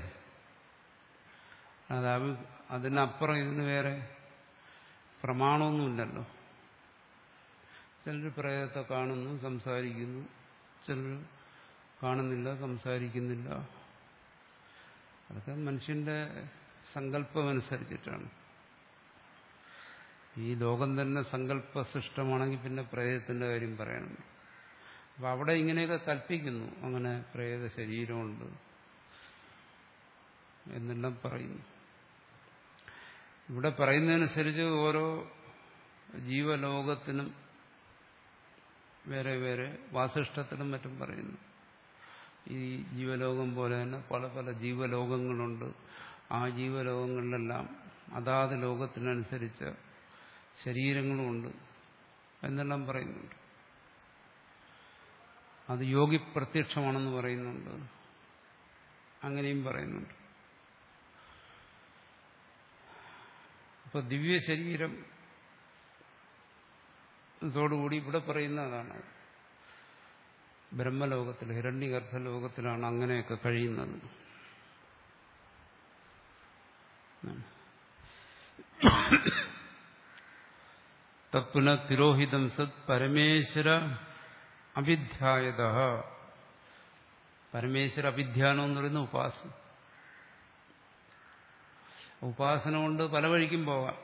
അത് അതിനപ്പുറം ഇതിന് വേറെ പ്രമാണമൊന്നുമില്ലല്ലോ ചിലർ പ്രേതത്തെ കാണുന്നു സംസാരിക്കുന്നു ചിലർ കാണുന്നില്ല സംസാരിക്കുന്നില്ല അതൊക്കെ മനുഷ്യന്റെ സങ്കല്പമനുസരിച്ചിട്ടാണ് ഈ ലോകം തന്നെ സങ്കല്പസൃഷ്ടമാണെങ്കിൽ പിന്നെ പ്രേതത്തിന്റെ കാര്യം പറയണം അപ്പൊ അവിടെ ഇങ്ങനെയൊക്കെ കൽപ്പിക്കുന്നു അങ്ങനെ പ്രേത ശരീരമുണ്ട് എന്നെല്ലാം പറയുന്നു ഇവിടെ പറയുന്നതനുസരിച്ച് ഓരോ ജീവലോകത്തിനും വേറെ വേറെ വാസിഷ്ടത്തിനും മറ്റും പറയുന്നു ഈ ജീവലോകം പോലെ തന്നെ പല പല ജീവലോകങ്ങളുണ്ട് ആ ജീവലോകങ്ങളിലെല്ലാം അതാത് ലോകത്തിനനുസരിച്ച് ശരീരങ്ങളുമുണ്ട് എന്നെല്ലാം പറയുന്നുണ്ട് അത് യോഗി പ്രത്യക്ഷമാണെന്ന് പറയുന്നുണ്ട് അങ്ങനെയും പറയുന്നുണ്ട് അപ്പൊ ദിവ്യ ശരീരം ോടുകൂടി ഇവിടെ പറയുന്ന അതാണ് ബ്രഹ്മലോകത്തിൽ ഹിരണ്യഗർഭലോകത്തിലാണ് അങ്ങനെയൊക്കെ കഴിയുന്നത് തപ്പുന തിരോഹിതം സത് പരമേശ്വര അഭിധ്യായത പരമേശ്വര അഭിധ്യാനം എന്ന് പറയുന്ന ഉപാസന ഉപാസന കൊണ്ട് പല വഴിക്കും പോകാം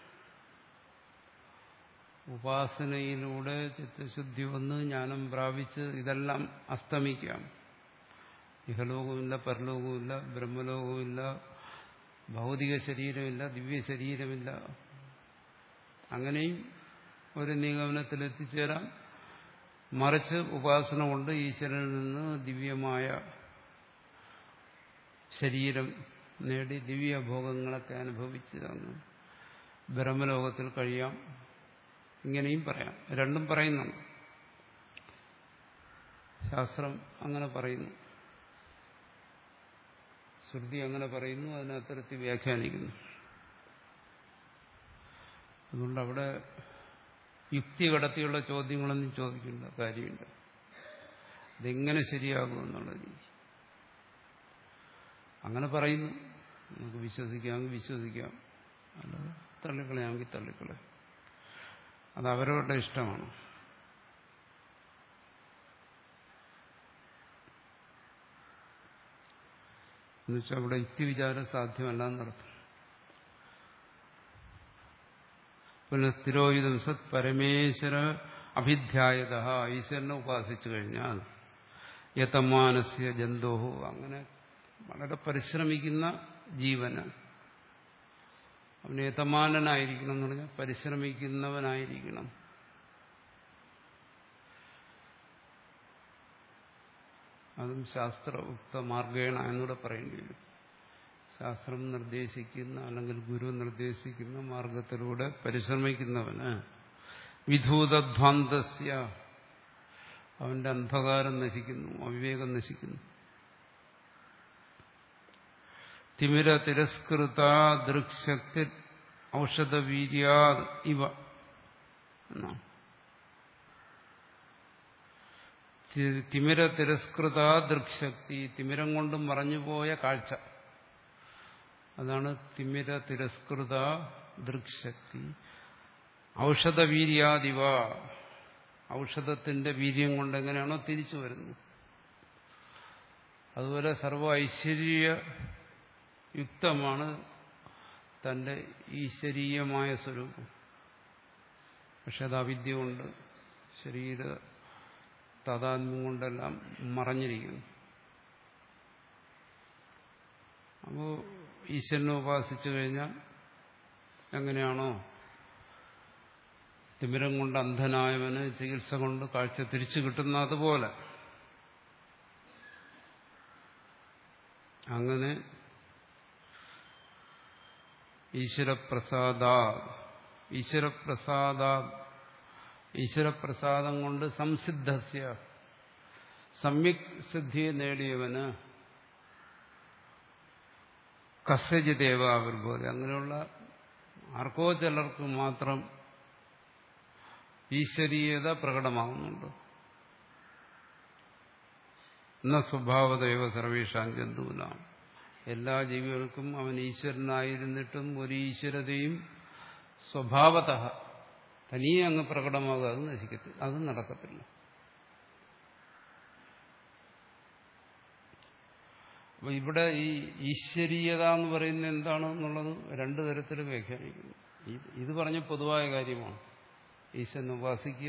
ഉപാസനയിലൂടെ ചിത്തശുദ്ധി വന്ന് ജ്ഞാനം പ്രാപിച്ച് ഇതെല്ലാം അസ്തമിക്കാം ഇഹലോകമില്ല പരലോകമില്ല ബ്രഹ്മലോകമില്ല ഭൗതിക ശരീരമില്ല ദിവ്യ ശരീരമില്ല അങ്ങനെയും ഒരു നിഗമനത്തിൽ എത്തിച്ചേരാം മറിച്ച് ഉപാസന കൊണ്ട് ഈശ്വരനിൽ നിന്ന് ദിവ്യമായ ശരീരം നേടി ദിവ്യഭോഗങ്ങളൊക്കെ അനുഭവിച്ച് അങ്ങ് ബ്രഹ്മലോകത്തിൽ കഴിയാം ഇങ്ങനെയും പറയാം രണ്ടും പറയുന്നുണ്ട് ശാസ്ത്രം അങ്ങനെ പറയുന്നു ശ്രുതി അങ്ങനെ പറയുന്നു അതിനെ അത്തരത്തിൽ വ്യാഖ്യാനിക്കുന്നു അതുകൊണ്ട് അവിടെ യുക്തി കടത്തിയുള്ള ചോദ്യങ്ങളൊന്നും ചോദിക്കേണ്ട കാര്യമില്ല ഇതെങ്ങനെ ശരിയാകും എന്നുള്ള രീതി അങ്ങനെ പറയുന്നു നമുക്ക് വിശ്വസിക്കാമെങ്കിൽ വിശ്വസിക്കാം അല്ലാതെ തള്ളിക്കളയാമെങ്കിൽ തള്ളിക്കളയാം അത് അവരവരുടെ ഇഷ്ടമാണ് എന്നുവെച്ചാൽ അവിടെ യുക്തിവിചാരം സാധ്യമല്ല എന്നർത്ഥം പുനഃസ്ഥിരോയുധം സത് പരമേശ്വര അഭിധ്യായത ഈശ്വരനെ ഉപാസിച്ചു കഴിഞ്ഞാൽ യതമാനസ്യ ജന്തോഹു അങ്ങനെ വളരെ പരിശ്രമിക്കുന്ന ജീവന് അവന് യതമാനനായിരിക്കണം എന്ന് പറഞ്ഞാൽ പരിശ്രമിക്കുന്നവനായിരിക്കണം അതും ശാസ്ത്രോക്ത മാർഗേണ എന്നൂടെ പറയേണ്ടി വരും ശാസ്ത്രം നിർദ്ദേശിക്കുന്ന അല്ലെങ്കിൽ ഗുരു നിർദ്ദേശിക്കുന്ന മാർഗത്തിലൂടെ പരിശ്രമിക്കുന്നവന് വിധൂതധ്വാന്തസ്യ അവന്റെ അന്ധകാരം നശിക്കുന്നു അവിവേകം നശിക്കുന്നു തിമിര തിരസ്കൃത ദൃക്ശക്തി ഔഷധവീര്യാ ഇവ എന്നാണ് തിമിര തിരസ്കൃത ദൃക്ശക്തി തിമിരം കൊണ്ട് മറഞ്ഞുപോയ കാഴ്ച അതാണ് തിമിര തിരസ്കൃത ദൃക്ശക്തി ഔഷധവീര്യാദിവ ഔഷധത്തിന്റെ വീര്യം കൊണ്ട് എങ്ങനെയാണോ തിരിച്ചു വരുന്നത് അതുപോലെ സർവ ഐശ്വര്യ യുക്തമാണ് തന്റെ ഈശ്വരീയമായ സ്വരൂപം പക്ഷെ അത് അവിദ്യ കൊണ്ട് ശരീര താതാത്മ്യം കൊണ്ടെല്ലാം മറഞ്ഞിരിക്കുന്നു അപ്പോൾ ഈശ്വരനെ ഉപാസിച്ചു കഴിഞ്ഞാൽ എങ്ങനെയാണോ തിമിരം കൊണ്ട് അന്ധനായവന് ചികിത്സ കൊണ്ട് കാഴ്ച തിരിച്ചു കിട്ടുന്ന അതുപോലെ അങ്ങനെ ഈശ്വരപ്രസാദ ഈശ്വരപ്രസാദ ഈശ്വരപ്രസാദം കൊണ്ട് സംസിദ്ധസ്യ സമ്യക് സിദ്ധിയെ നേടിയവന് കസ്യജിദേവാവിർപോലെ അങ്ങനെയുള്ള ആർക്കോ ചിലർക്ക് മാത്രം ഈശ്വരീയത പ്രകടമാകുന്നുണ്ട് എന്ന സ്വഭാവതൈവ സർവേഷാൻ ജന്തുവിലാണ് എല്ലാ ജീവികൾക്കും അവൻ ഈശ്വരനായിരുന്നിട്ടും ഒരു ഈശ്വരതയും സ്വഭാവത തനിയെ അങ്ങ് പ്രകടമാകുക അത് നശിക്കത്തില്ല അത് നടക്കത്തില്ല അപ്പൊ ഇവിടെ ഈ ഈശ്വരീയത എന്ന് പറയുന്നത് എന്താണ് എന്നുള്ളത് രണ്ടു തരത്തിൽ വ്യാഖ്യാനിക്കുന്നു ഇത് പറഞ്ഞ പൊതുവായ കാര്യമാണ് ഈശ്വരനെ ഉപാസിക്കുക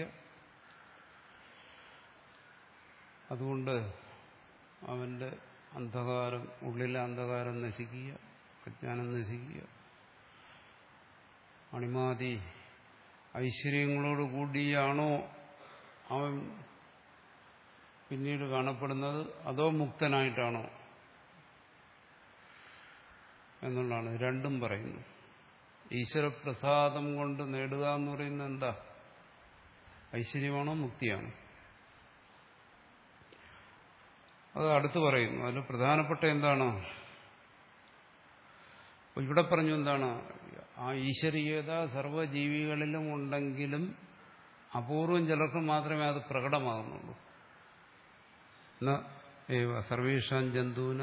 അതുകൊണ്ട് അവന്റെ അന്ധകാരം ഉള്ളിലെ അന്ധകാരം നശിക്കുക അജ്ഞാനം നശിക്കുക അണിമാതി ഐശ്വര്യങ്ങളോട് കൂടിയാണോ അവൻ പിന്നീട് കാണപ്പെടുന്നത് അതോ മുക്തനായിട്ടാണോ എന്നുള്ളതാണ് രണ്ടും പറയുന്നു ഈശ്വരപ്രസാദം കൊണ്ട് നേടുക എന്ന് പറയുന്നത് എന്താ ഐശ്വര്യമാണോ മുക്തിയാണോ അത് അടുത്ത് പറയുന്നു അതിൽ പ്രധാനപ്പെട്ട എന്താണ് ഇവിടെ പറഞ്ഞു എന്താണ് ആ ഈശ്വരീയത സർവ്വജീവികളിലും ഉണ്ടെങ്കിലും അപൂർവം ചിലർക്ക് മാത്രമേ അത് പ്രകടമാകുന്നുള്ളൂ സർവേഷാൻ ജന്തുവിന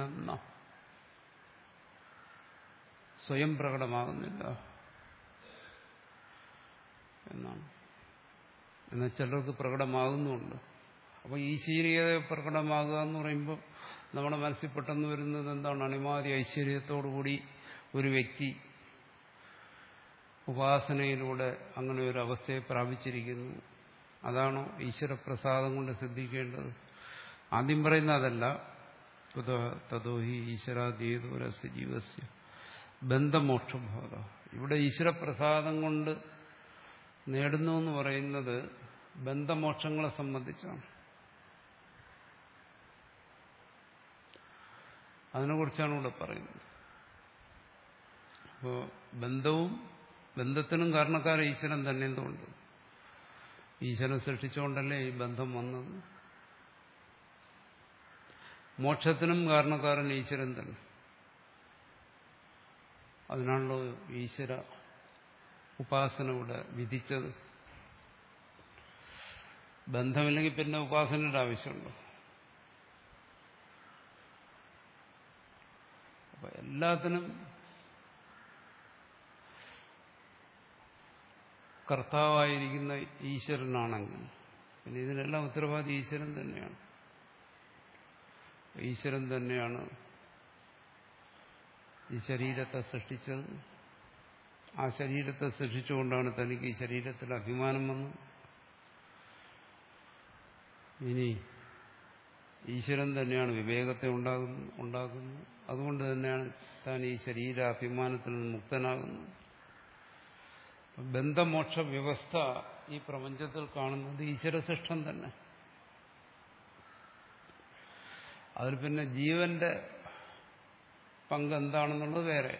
സ്വയം പ്രകടമാകുന്നില്ല എന്നാണ് എന്നാൽ ചിലർക്ക് പ്രകടമാകുന്നുണ്ട് അപ്പോൾ ഈശ്വരീയത പ്രകടമാകുക എന്ന് പറയുമ്പോൾ നമ്മുടെ മനസ്സിൽ പെട്ടെന്ന് വരുന്നത് എന്താണ് അണിമാതി ഐശ്വര്യത്തോടുകൂടി ഒരു വ്യക്തി ഉപാസനയിലൂടെ അങ്ങനെ ഒരു അവസ്ഥയെ പ്രാപിച്ചിരിക്കുന്നു അതാണോ ഈശ്വരപ്രസാദം കൊണ്ട് സിദ്ധിക്കേണ്ടത് ആദ്യം പറയുന്ന അതല്ല തതോ ഹി ഈശ്വരാദീതോരസ് ജീവസ്യ ബന്ധമോക്ഷബോധ ഇവിടെ ഈശ്വരപ്രസാദം കൊണ്ട് നേടുന്നു എന്ന് പറയുന്നത് ബന്ധമോക്ഷങ്ങളെ സംബന്ധിച്ചാണ് അതിനെക്കുറിച്ചാണ് ഇവിടെ പറയുന്നത് അപ്പോൾ ബന്ധവും ബന്ധത്തിനും കാരണക്കാരൻ ഈശ്വരൻ തന്നെ എന്തുകൊണ്ട് ഈശ്വരൻ സൃഷ്ടിച്ചുകൊണ്ടല്ലേ ഈ ബന്ധം വന്നത് മോക്ഷത്തിനും കാരണക്കാരൻ ഈശ്വരൻ തന്നെ അതിനാണല്ലോ ഈശ്വര ഉപാസന ഇവിടെ വിധിച്ചത് ബന്ധമില്ലെങ്കിൽ പിന്നെ ഉപാസനയുടെ ആവശ്യമുണ്ടോ അപ്പൊ എല്ലാത്തിനും കർത്താവായിരിക്കുന്ന ഈശ്വരനാണെങ്കിൽ പിന്നെ ഇതിനെല്ലാം ഉത്തരവാദി ഈശ്വരൻ തന്നെയാണ് ഈശ്വരൻ തന്നെയാണ് ഈ ശരീരത്തെ സൃഷ്ടിച്ചത് ആ ശരീരത്തെ സൃഷ്ടിച്ചുകൊണ്ടാണ് തനിക്ക് ഈ ശരീരത്തിൽ അഭിമാനം വന്നത് ഇനി ഈശ്വരൻ തന്നെയാണ് വിവേകത്തെ ഉണ്ടാകുന്നത് ഉണ്ടാക്കുന്നത് അതുകൊണ്ട് തന്നെയാണ് താൻ ഈ ശരീര അഭിമാനത്തിൽ നിന്ന് മുക്തനാകുന്നത് ബന്ധമോക്ഷ വ്യവസ്ഥ ഈ പ്രപഞ്ചത്തിൽ കാണുന്നത് ഈശ്വരശിഷ്ടം തന്നെ അതിൽ പിന്നെ ജീവന്റെ പങ്ക് എന്താണെന്നുള്ളത് വേറെ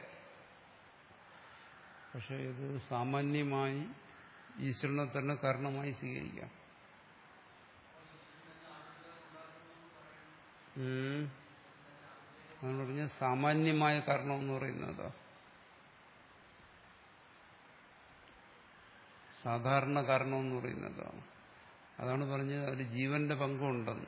പക്ഷെ ഇത് സാമാന്യമായി ഈശ്വരനെ തന്നെ കാരണമായി സ്വീകരിക്കാം അതാണ് പറഞ്ഞ സാമാന്യമായ കാരണം എന്ന് പറയുന്നത് സാധാരണ കാരണം എന്ന് പറയുന്നതാണ് അതാണ് പറഞ്ഞത് അതിൽ ജീവന്റെ പങ്കുണ്ടെന്ന്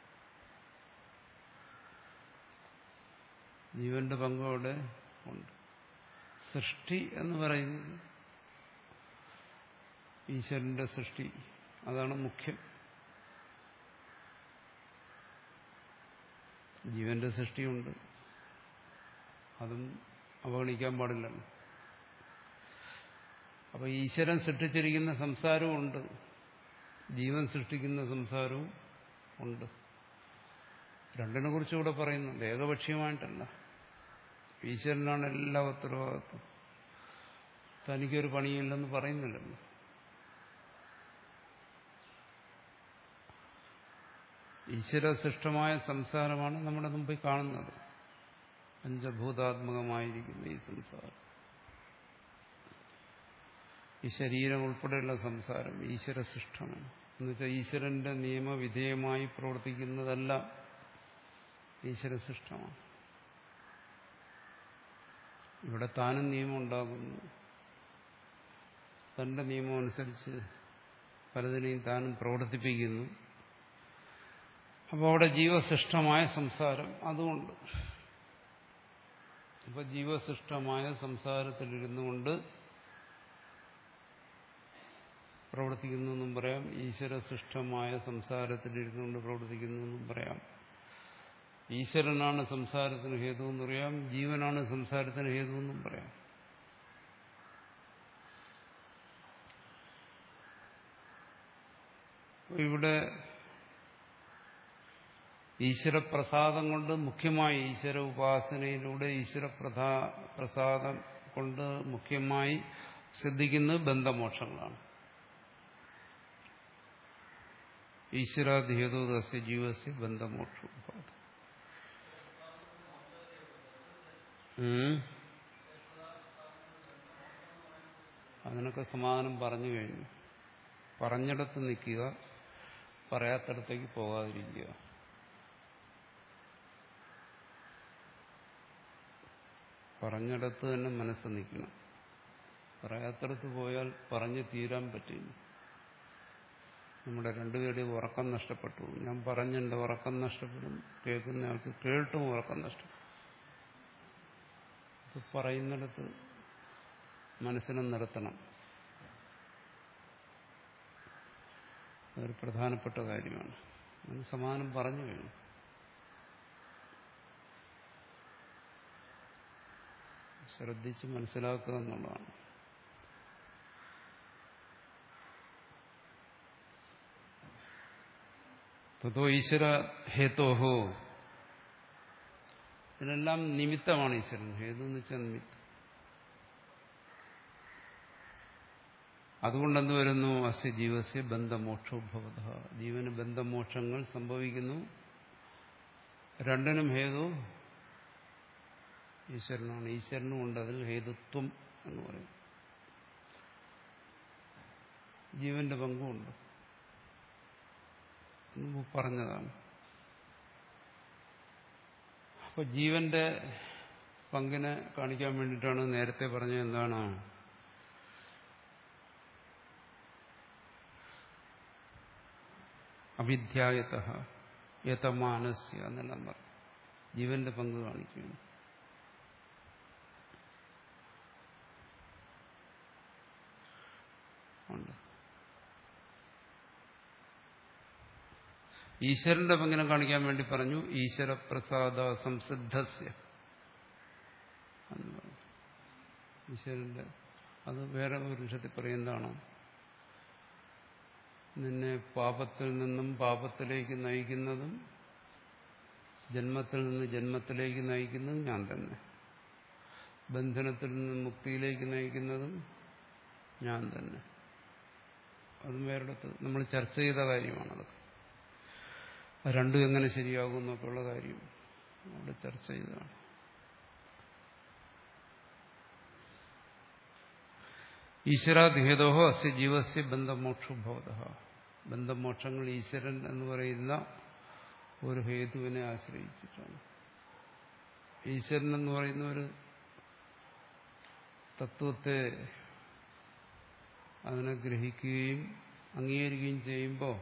ജീവന്റെ പങ്കും അവിടെ ഉണ്ട് സൃഷ്ടി എന്ന് പറയുന്നത് ഈശ്വരന്റെ സൃഷ്ടി അതാണ് മുഖ്യം ജീവന്റെ സൃഷ്ടിയുണ്ട് അതും അവഗണിക്കാൻ പാടില്ലല്ലോ അപ്പൊ ഈശ്വരൻ സൃഷ്ടിച്ചിരിക്കുന്ന സംസാരവും ഉണ്ട് ജീവൻ സൃഷ്ടിക്കുന്ന സംസാരവും ഉണ്ട് രണ്ടിനെ കുറിച്ചും ഇവിടെ പറയുന്നുണ്ട് ഏകപക്ഷീയമായിട്ടല്ല ഈശ്വരനാണ് എല്ലാ ഉത്തരവാദിത്വം തനിക്കൊരു പണിയില്ലെന്ന് പറയുന്നില്ലല്ലോ ഈശ്വരസൃഷ്ടമായ സംസാരമാണ് നമ്മുടെ മുമ്പിൽ കാണുന്നത് പഞ്ചഭൂതാത്മകമായിരിക്കുന്ന ഈ സംസാരം ഈ ശരീരം ഉൾപ്പെടെയുള്ള സംസാരം ഈശ്വരസൃഷ്ടമാണ് എന്നുവെച്ചാൽ ഈശ്വരന്റെ നിയമവിധേയമായി പ്രവർത്തിക്കുന്നതെല്ലാം ഈശ്വരസൃഷ്ടമാണ് ഇവിടെ താനും നിയമം ഉണ്ടാകുന്നു തന്റെ നിയമം അനുസരിച്ച് പലതിനെയും താനും പ്രവർത്തിപ്പിക്കുന്നു അപ്പോൾ അവിടെ ജീവസൃഷ്ടമായ സംസാരം അതുകൊണ്ട് അപ്പൊ ജീവസൃഷ്ടമായ സംസാരത്തിലിരുന്നു കൊണ്ട് പ്രവർത്തിക്കുന്നു എന്നും പറയാം ഈശ്വരസൃഷ്ടമായ സംസാരത്തിലിരുന്നു കൊണ്ട് പ്രവർത്തിക്കുന്നു എന്നും പറയാം ഈശ്വരനാണ് സംസാരത്തിന് ഹേതു എന്ന് പറയാം ജീവനാണ് സംസാരത്തിന് ഹേതു എന്നും പറയാം ഇവിടെ ഈശ്വരപ്രസാദം കൊണ്ട് മുഖ്യമായി ഈശ്വര ഉപാസനയിലൂടെ ഈശ്വര പ്രസാദം കൊണ്ട് മുഖ്യമായി സിദ്ധിക്കുന്നത് ബന്ധമോക്ഷങ്ങളാണ് ഈശ്വരാധിഹേതു ദസ്യ ജീവസ്യ ബന്ധമോക്ഷ ഉപാധി അതിനൊക്കെ സമാധാനം പറഞ്ഞു കഴിഞ്ഞു പറഞ്ഞിടത്ത് നിൽക്കുക പറയാത്തടത്തേക്ക് പോകാതിരിക്കുക പറഞ്ഞിടത്ത് തന്നെ മനസ്സ് നിൽക്കണം പറയാത്തടത്ത് പോയാൽ പറഞ്ഞു തീരാൻ പറ്റില്ല നമ്മുടെ രണ്ടുപേരുടെയും ഉറക്കം നഷ്ടപ്പെട്ടു ഞാൻ പറഞ്ഞെന്റെ ഉറക്കം നഷ്ടപ്പെടും കേൾക്കുന്ന ആൾക്ക് കേട്ടും ഉറക്കം നഷ്ടപ്പെടും പറയുന്നിടത്ത് മനസ്സിനെ നിർത്തണം അതൊരു പ്രധാനപ്പെട്ട കാര്യമാണ് അതിന് സമാനം പറഞ്ഞു കഴിഞ്ഞു ശ്രദ്ധിച്ച് മനസ്സിലാക്കുക എന്നുള്ളതാണ് തതോ ഈശ്വര ഹേത്തോഹോ ഇതിനെല്ലാം നിമിത്തമാണ് ഈശ്വരൻ ഹേതു എന്ന് വെച്ചാൽ നിമിത്തം അതുകൊണ്ട് എന്ത് വരുന്നു അസ്യ ജീവസ്യ ബന്ധമോക്ഷോഭവത ജീവന് ബന്ധമോക്ഷങ്ങൾ സംഭവിക്കുന്നു രണ്ടിനും ഹേതു ഈശ്വരനാണ് ഈശ്വരനും ഉണ്ട് അതിൽ ഹേതുത്വം എന്ന് പറയും ജീവന്റെ പങ്കുമുണ്ട് മുമ്പ് പറഞ്ഞതാണ് അപ്പൊ ജീവന്റെ പങ്കിനെ കാണിക്കാൻ വേണ്ടിയിട്ടാണ് നേരത്തെ പറഞ്ഞത് എന്താണ് അവിദ്യായത യഥമാനസ്യ എന്നെല്ലാം പറഞ്ഞു ജീവന്റെ പങ്ക് കാണിക്കുന്നു ഉണ്ട് ഈശ്വരന്റെ പങ്കിനെ കാണിക്കാൻ വേണ്ടി പറഞ്ഞു ഈശ്വരപ്രസാദ സംസിദ്ധസ്യ ഈശ്വരന്റെ അത് വേറെ ഒരു വിഷയത്തിൽ പറയുന്നതാണ് നിന്നെ പാപത്തിൽ നിന്നും പാപത്തിലേക്ക് നയിക്കുന്നതും ജന്മത്തിൽ നിന്ന് ജന്മത്തിലേക്ക് നയിക്കുന്നതും ഞാൻ തന്നെ ബന്ധനത്തിൽ നിന്ന് മുക്തിയിലേക്ക് നയിക്കുന്നതും ഞാൻ തന്നെ അതും വേറിടത്ത് നമ്മൾ ചർച്ച ചെയ്ത കാര്യമാണ് അതൊക്കെ അത് രണ്ടും എങ്ങനെ ശരിയാകും എന്നൊക്കെയുള്ള കാര്യം അവിടെ ചർച്ച ചെയ്തതാണ് ഈശ്വരാധിഹേതോഹോ അസ്യ ജീവസ്യ ബന്ധമോക്ഷബോധ ബന്ധമോക്ഷങ്ങൾ ഈശ്വരൻ എന്ന് പറയുന്ന ഒരു ഹേതുവിനെ ആശ്രയിച്ചിട്ടാണ് ഈശ്വരൻ എന്ന് പറയുന്ന ഒരു തത്വത്തെ അതിനെ ഗ്രഹിക്കുകയും അംഗീകരിക്കുകയും ചെയ്യുമ്പോൾ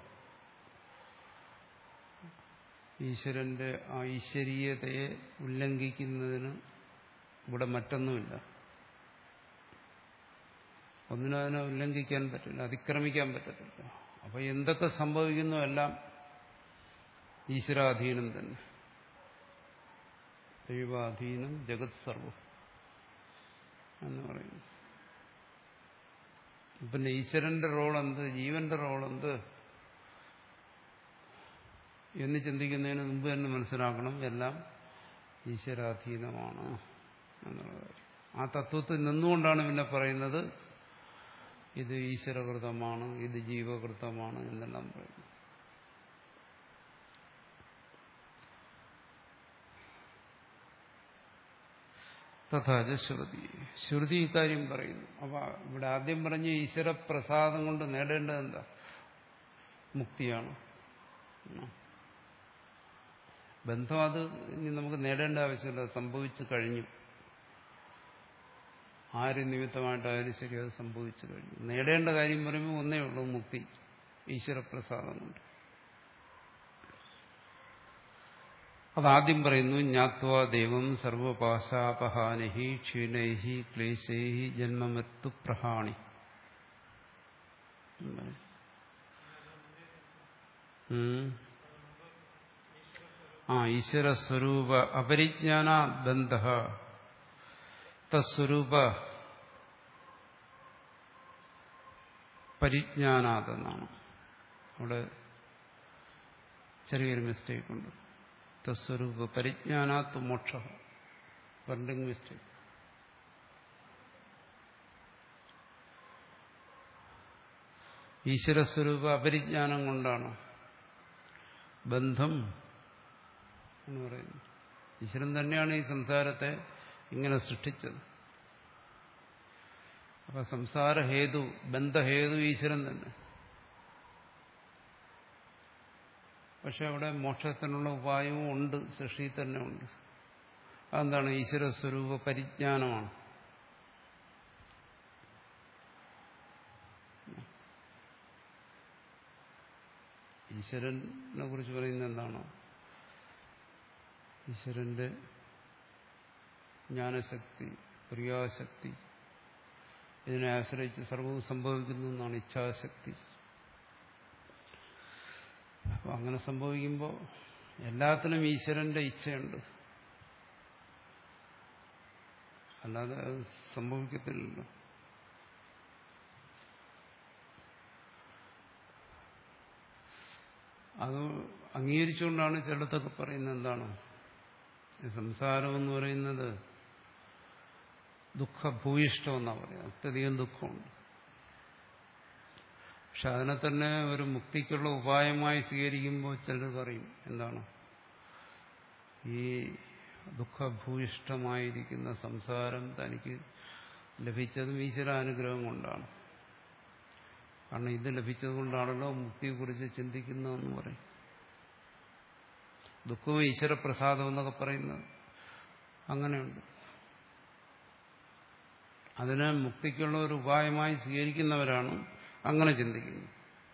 ഈശ്വരന്റെ ആ ഈശ്വരീയതയെ ഉല്ലംഘിക്കുന്നതിന് ഇവിടെ മറ്റൊന്നുമില്ല ഒന്നിനും അതിനെ ഉല്ലംഘിക്കാൻ പറ്റില്ല അതിക്രമിക്കാൻ പറ്റത്തില്ല അപ്പൊ എന്തൊക്കെ സംഭവിക്കുന്നു എല്ലാം ഈശ്വരാധീനം തന്നെ ദൈവാധീനം ജഗത് സർവം എന്ന് പറയുന്നു പിന്നെ ഈശ്വരന്റെ റോൾ എന്ത് ജീവന്റെ റോൾ എന്ത് എന്ന് ചിന്തിക്കുന്നതിന് മുമ്പ് തന്നെ മനസ്സിലാക്കണം എല്ലാം ഈശ്വരാധീനമാണ് എന്നുള്ള കാര്യം ആ തത്വത്തിൽ നിന്നുകൊണ്ടാണ് പിന്നെ പറയുന്നത് ഇത് ഈശ്വരകൃതമാണ് ഇത് ജീവകൃതമാണ് എന്നെല്ലാം പറയുന്നു തഥാച ശ്രുതി ശ്രുതി ഇക്കാര്യം പറയുന്നു അപ്പൊ ഇവിടെ ആദ്യം പറഞ്ഞ ഈശ്വരപ്രസാദം കൊണ്ട് നേടേണ്ടത് എന്താ മുക്തിയാണ് ബന്ധം അത് ഇനി നമുക്ക് നേടേണ്ട ആവശ്യമില്ല സംഭവിച്ചു കഴിഞ്ഞു ആര് നിമിത്തമായിട്ടായാലും ശരി അത് സംഭവിച്ചു കഴിഞ്ഞു നേടേണ്ട കാര്യം പറയുമ്പോൾ ഒന്നേ ഉള്ളൂ മുക്തി ഈശ്വരപ്രസാദം കൊണ്ട് അതാദ്യം പറയുന്നു ജ്ഞാത്വാ ദൈവം സർവപാശാപഹാനി ക്ഷീണൈഹി ക്ലേശൈഹി ജന്മമത്തു പ്രഹാണി ആ ഈശ്വരസ്വരൂപ അപരിജ്ഞാന ബന്ധ തസ്വരൂപ പരിജ്ഞാനാതെന്നാണ് അവിടെ ചെറിയൊരു മിസ്റ്റേക്ക് ഉണ്ട് തസ്വരൂപ പരിജ്ഞാനാത്ത് മോക്ഷ വെർഡിങ് മിസ്റ്റേക്ക് ഈശ്വരസ്വരൂപ അപരിജ്ഞാനം കൊണ്ടാണ് ബന്ധം എന്ന് പറയുന്നത് ഈശ്വരൻ തന്നെയാണ് ഈ സംസാരത്തെ ഇങ്ങനെ സൃഷ്ടിച്ചത് അപ്പൊ സംസാരഹേതു ബന്ധഹേതു ഈശ്വരൻ തന്നെ പക്ഷെ അവിടെ മോക്ഷത്തിനുള്ള ഉപായവും ഉണ്ട് സൃഷ്ടിയിൽ തന്നെ ഉണ്ട് അതെന്താണ് ഈശ്വര സ്വരൂപ പരിജ്ഞാനമാണ് ഈശ്വരനെ കുറിച്ച് പറയുന്നത് എന്താണ് ഈശ്വരന്റെ ജ്ഞാനശക്തി ക്രിയാശക്തി ഇതിനെ ആശ്രയിച്ച് സർവവും സംഭവിക്കുന്നു എന്നാണ് ഇച്ഛാശക്തി അപ്പൊ അങ്ങനെ സംഭവിക്കുമ്പോൾ എല്ലാത്തിനും ഈശ്വരന്റെ ഇച്ഛയുണ്ട് അല്ലാതെ അത് സംഭവിക്കത്തില്ലല്ലോ അത് അംഗീകരിച്ചുകൊണ്ടാണ് ചിലത്തൊക്കെ പറയുന്നത് എന്താണ് സംസാരം എന്ന് പറയുന്നത് ദുഃഖഭൂയിഷ്ടം എന്നാ പറയാം അത്യധികം ദുഃഖമുണ്ട് പക്ഷെ അതിനെ തന്നെ ഒരു മുക്തിക്കുള്ള ഉപായമായി സ്വീകരിക്കുമ്പോൾ ചിലർ പറയും എന്താണ് ഈ ദുഃഖഭൂയിഷ്ടമായിരിക്കുന്ന സംസാരം തനിക്ക് ലഭിച്ചതും ഈശ്വരാനുഗ്രഹം കൊണ്ടാണ് കാരണം ഇത് ലഭിച്ചത് കൊണ്ടാണല്ലോ മുക്തിയെക്കുറിച്ച് ചിന്തിക്കുന്നതെന്ന് പറയും ദുഃഖവും ഈശ്വരപ്രസാദം എന്നൊക്കെ പറയുന്നത് അങ്ങനെയുണ്ട് അതിനെ മുക്തിക്കുള്ള ഒരു ഉപായമായി സ്വീകരിക്കുന്നവരാണ് അങ്ങനെ ചിന്തിക്കുന്നത്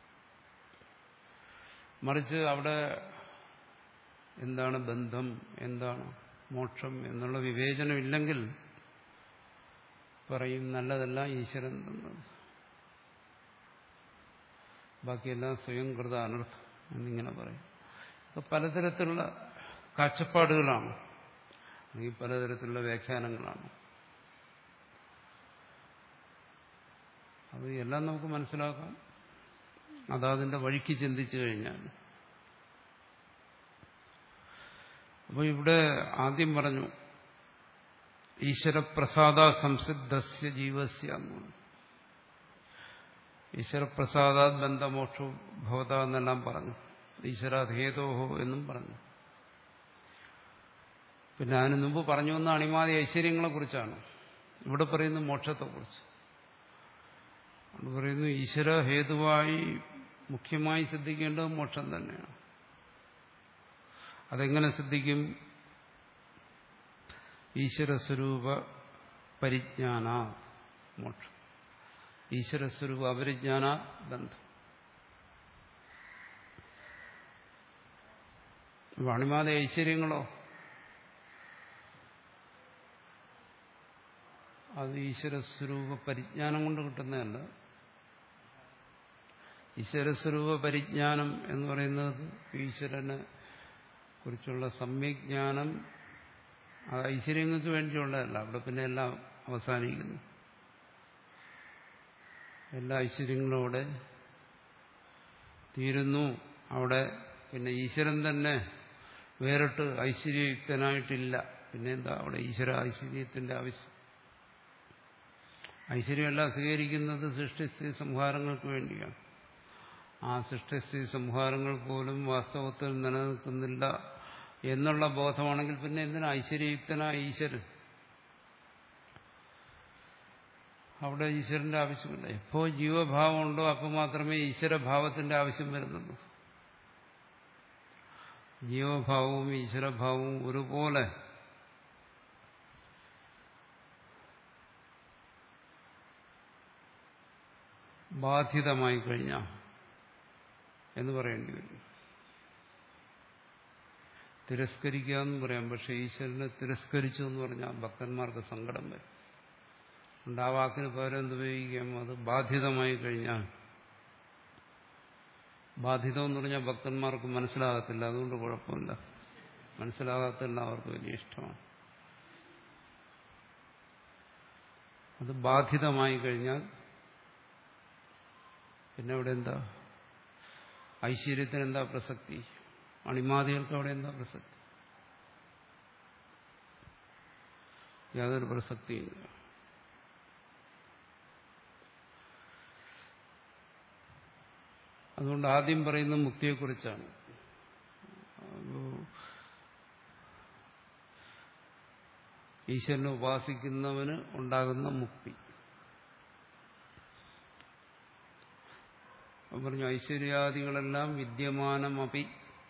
മറിച്ച് അവിടെ എന്താണ് ബന്ധം എന്താണ് മോക്ഷം എന്നുള്ള വിവേചനം ഇല്ലെങ്കിൽ പറയും നല്ലതെല്ലാം ഈശ്വരൻ തന്നത് ബാക്കിയെല്ലാം സ്വയം കൃത അനർത്ഥം എന്നിങ്ങനെ പറയും അപ്പൊ പലതരത്തിലുള്ള കാഴ്ചപ്പാടുകളാണ് അല്ലെങ്കിൽ പലതരത്തിലുള്ള വ്യാഖ്യാനങ്ങളാണ് അത് എല്ലാം നമുക്ക് മനസ്സിലാക്കാം അതതിൻ്റെ വഴിക്ക് ചിന്തിച്ചു കഴിഞ്ഞാൽ അപ്പോൾ ഇവിടെ ആദ്യം പറഞ്ഞു ഈശ്വരപ്രസാദ സംസിദ്ധസ്യ ജീവസ്യ എന്നാണ് ഈശ്വരപ്രസാദാത് ബന്ധമോക്ഷോ ഭവത എന്നെല്ലാം പറഞ്ഞു ഈശ്വരാധേതോഹോ എന്നും പറഞ്ഞു പിന്നെ അതിന് മുമ്പ് പറഞ്ഞു വന്ന അണിമാതി ഐശ്വര്യങ്ങളെ കുറിച്ചാണ് ഇവിടെ പറയുന്നത് മോക്ഷത്തെക്കുറിച്ച് അവിടെ പറയുന്നു ഈശ്വര ഹേതുവായി മുഖ്യമായി സിദ്ധിക്കേണ്ടത് മോക്ഷം തന്നെയാണ് അതെങ്ങനെ സിദ്ധിക്കും ഈശ്വരസ്വരൂപ പരിജ്ഞാന മോക്ഷം ഈശ്വരസ്വരൂപ അപരിജ്ഞാന ബന്ധം വാണിമാത ഐശ്വര്യങ്ങളോ അത് ഈശ്വരസ്വരൂപ പരിജ്ഞാനം കൊണ്ട് കിട്ടുന്നതല്ല ഈശ്വരസ്വരൂപ പരിജ്ഞാനം എന്ന് പറയുന്നത് ഈശ്വരനെ കുറിച്ചുള്ള സമ്യജ്ഞാനം അത് ഐശ്വര്യങ്ങൾക്ക് വേണ്ടിയുള്ളതല്ല അവിടെ പിന്നെ എല്ലാം അവസാനിക്കുന്നു എല്ലാ ഐശ്വര്യങ്ങളും അവിടെ തീരുന്നു അവിടെ പിന്നെ ഈശ്വരൻ തന്നെ വേറിട്ട് ഐശ്വര്യയുക്തനായിട്ടില്ല പിന്നെ എന്താ അവിടെ ഈശ്വര ഐശ്വര്യത്തിന്റെ ആവശ്യം ഐശ്വര്യമെല്ലാം സ്വീകരിക്കുന്നത് സൃഷ്ടിസ്ഥിതി സംഹാരങ്ങൾക്ക് വേണ്ടിയാണ് ആ സൃഷ്ടിസ്ഥിതി സംഹാരങ്ങൾ പോലും വാസ്തവത്തിൽ നിലനിൽക്കുന്നില്ല എന്നുള്ള ബോധമാണെങ്കിൽ പിന്നെ എന്തിനാ ഐശ്വര്യയുക്തനായ ഈശ്വരൻ അവിടെ ഈശ്വരന്റെ ആവശ്യമില്ല എപ്പോ ജീവഭാവം ഉണ്ടോ അപ്പോൾ മാത്രമേ ഈശ്വരഭാവത്തിന്റെ ആവശ്യം വരുന്നുള്ളൂ ജീവഭാവവും ഈശ്വരഭാവവും ഒരുപോലെ ബാധിതമായി കഴിഞ്ഞാൽ എന്ന് പറയേണ്ടി വരും തിരസ്കരിക്കുക എന്ന് പറയാം പക്ഷെ ഈശ്വരനെ തിരസ്കരിച്ചു എന്ന് പറഞ്ഞാൽ ഭക്തന്മാർക്ക് സങ്കടം വരും അതുകൊണ്ട് ആ വാക്കിന് പകരം എന്ത് ഉപയോഗിക്കാം അത് ബാധിതമായി കഴിഞ്ഞാൽ ബാധിതം എന്ന് പറഞ്ഞാൽ ഭക്തന്മാർക്ക് മനസ്സിലാകത്തില്ല അതുകൊണ്ട് കുഴപ്പമില്ല മനസ്സിലാകാത്തില്ല അവർക്ക് വലിയ ഇഷ്ടമാണ് അത് ബാധിതമായി കഴിഞ്ഞാൽ പിന്നെ അവിടെ എന്താ ഐശ്വര്യത്തിന് എന്താ പ്രസക്തി അണിമാതികൾക്ക് അവിടെ എന്താ പ്രസക്തി യാതൊരു പ്രസക്തിയില്ല അതുകൊണ്ട് ആദ്യം പറയുന്ന മുക്തിയെക്കുറിച്ചാണ് ഈശ്വരനെ ഉപാസിക്കുന്നവന് ഉണ്ടാകുന്ന മുക്തി പറഞ്ഞു ഐശ്വര്യാദികളെല്ലാം വിദ്യമാനമപി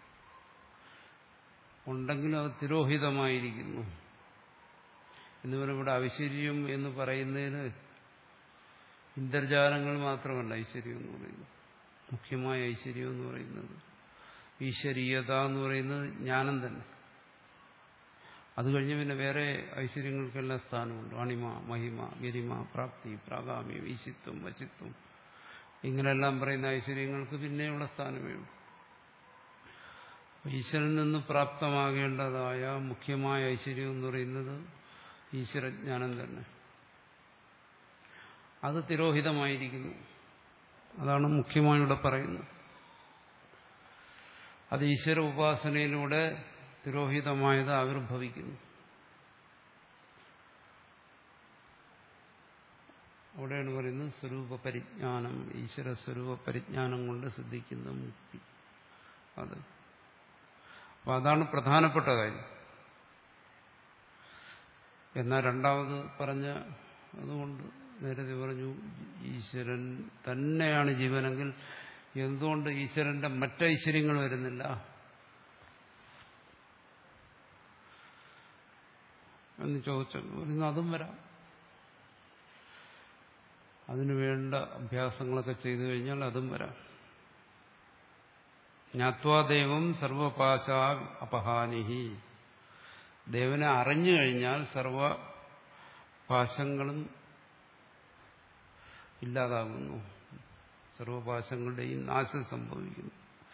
ഉണ്ടെങ്കിലും അത് തിരോഹിതമായിരിക്കുന്നു എന്നിവരും ഇവിടെ ഐശ്വര്യം എന്ന് പറയുന്നതിന് ഇന്ദ്രജാലങ്ങൾ മാത്രമല്ല ഐശ്വര്യം എന്ന് പറയുന്നത് മുഖ്യമായ ഐശ്വര്യം എന്ന് പറയുന്നത് ഈശ്വരീയത എന്ന് പറയുന്നത് ജ്ഞാനം തന്നെ അത് കഴിഞ്ഞ് പിന്നെ വേറെ ഐശ്വര്യങ്ങൾക്കെല്ലാം സ്ഥാനമുണ്ട് അണിമ മഹിമ ഗരിമ പ്രാപ്തി പ്രാഗാമ്യം ഈശിത്വം വശിത്വം ഇങ്ങനെല്ലാം പറയുന്ന ഐശ്വര്യങ്ങൾക്ക് പിന്നെയുള്ള സ്ഥാനമേ ഉള്ളൂ ഈശ്വരൻ നിന്ന് പ്രാപ്തമാകേണ്ടതായ മുഖ്യമായ ഐശ്വര്യം എന്ന് പറയുന്നത് ഈശ്വരജ്ഞാനം തന്നെ അത് തിരോഹിതമായിരിക്കുന്നു അതാണ് മുഖ്യമായി ഇവിടെ പറയുന്നത് അത് ഈശ്വര ഉപാസനയിലൂടെ തിരോഹിതമായത് ആവിർഭവിക്കുന്നു അവിടെയാണ് പറയുന്നത് സ്വരൂപ പരിജ്ഞാനം ഈശ്വര സ്വരൂപ പരിജ്ഞാനം കൊണ്ട് സിദ്ധിക്കുന്ന മുക്തി അത് അപ്പൊ അതാണ് പ്രധാനപ്പെട്ട കാര്യം എന്നാൽ രണ്ടാമത് പറഞ്ഞ അതുകൊണ്ട് നേരത്തെ പറഞ്ഞു ഈശ്വരൻ തന്നെയാണ് ജീവനെങ്കിൽ എന്തുകൊണ്ട് ഈശ്വരന്റെ മറ്റൈശ്വര്യങ്ങൾ വരുന്നില്ല എന്ന് ചോദിച്ചു അതും വരാം അതിനു വേണ്ട അഭ്യാസങ്ങളൊക്കെ ചെയ്തു കഴിഞ്ഞാൽ അതും വരാം ജ്ഞാത്വാദേവം സർവപാശ അപഹാനിഹി ദേവനെ അറിഞ്ഞു കഴിഞ്ഞാൽ സർവ പാശങ്ങളും ഇല്ലാതാകുന്നു സർവപാശങ്ങളുടെയും നാശം സംഭവിക്കുന്നു